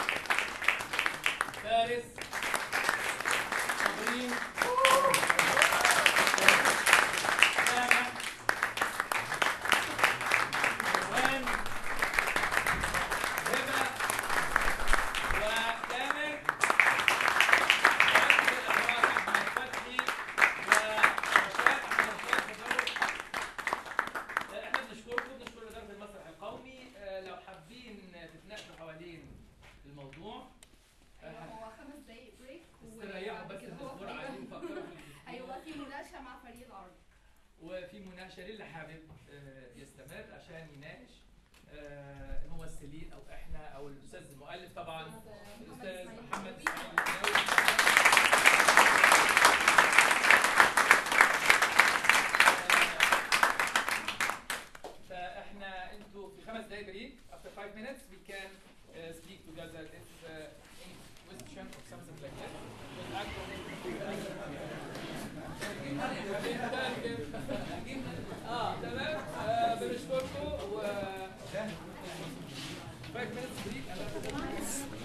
Speaker 2: فارس صابرين سامح روان هبة وتامر أحمد فتحي ورشاد أحمد رشاد تدرج احنا بنشكركم بنشكر اداره المسرح القومي آه، لو حابين تتناقشوا حوالين الموضوع آه،
Speaker 6: هو خمس دقايق بريك
Speaker 2: استريحوا بس الدكتور عايزين يفكروا في
Speaker 6: ايوه في مناقشه مع فريق العرض
Speaker 2: وفي مناقشه للي حابب آه، يستمر عشان يناقش آه، الممثلين او احنا او الاستاذ المؤلف طبعا الاستاذ محمد اسماعيل الناوي فاحنا انتوا في خمس دقايق بريك after five minutes we can uh, speak together if uh, any question or something like that But actually- اه تمام آه، بنشكركم و 5 minutes بريك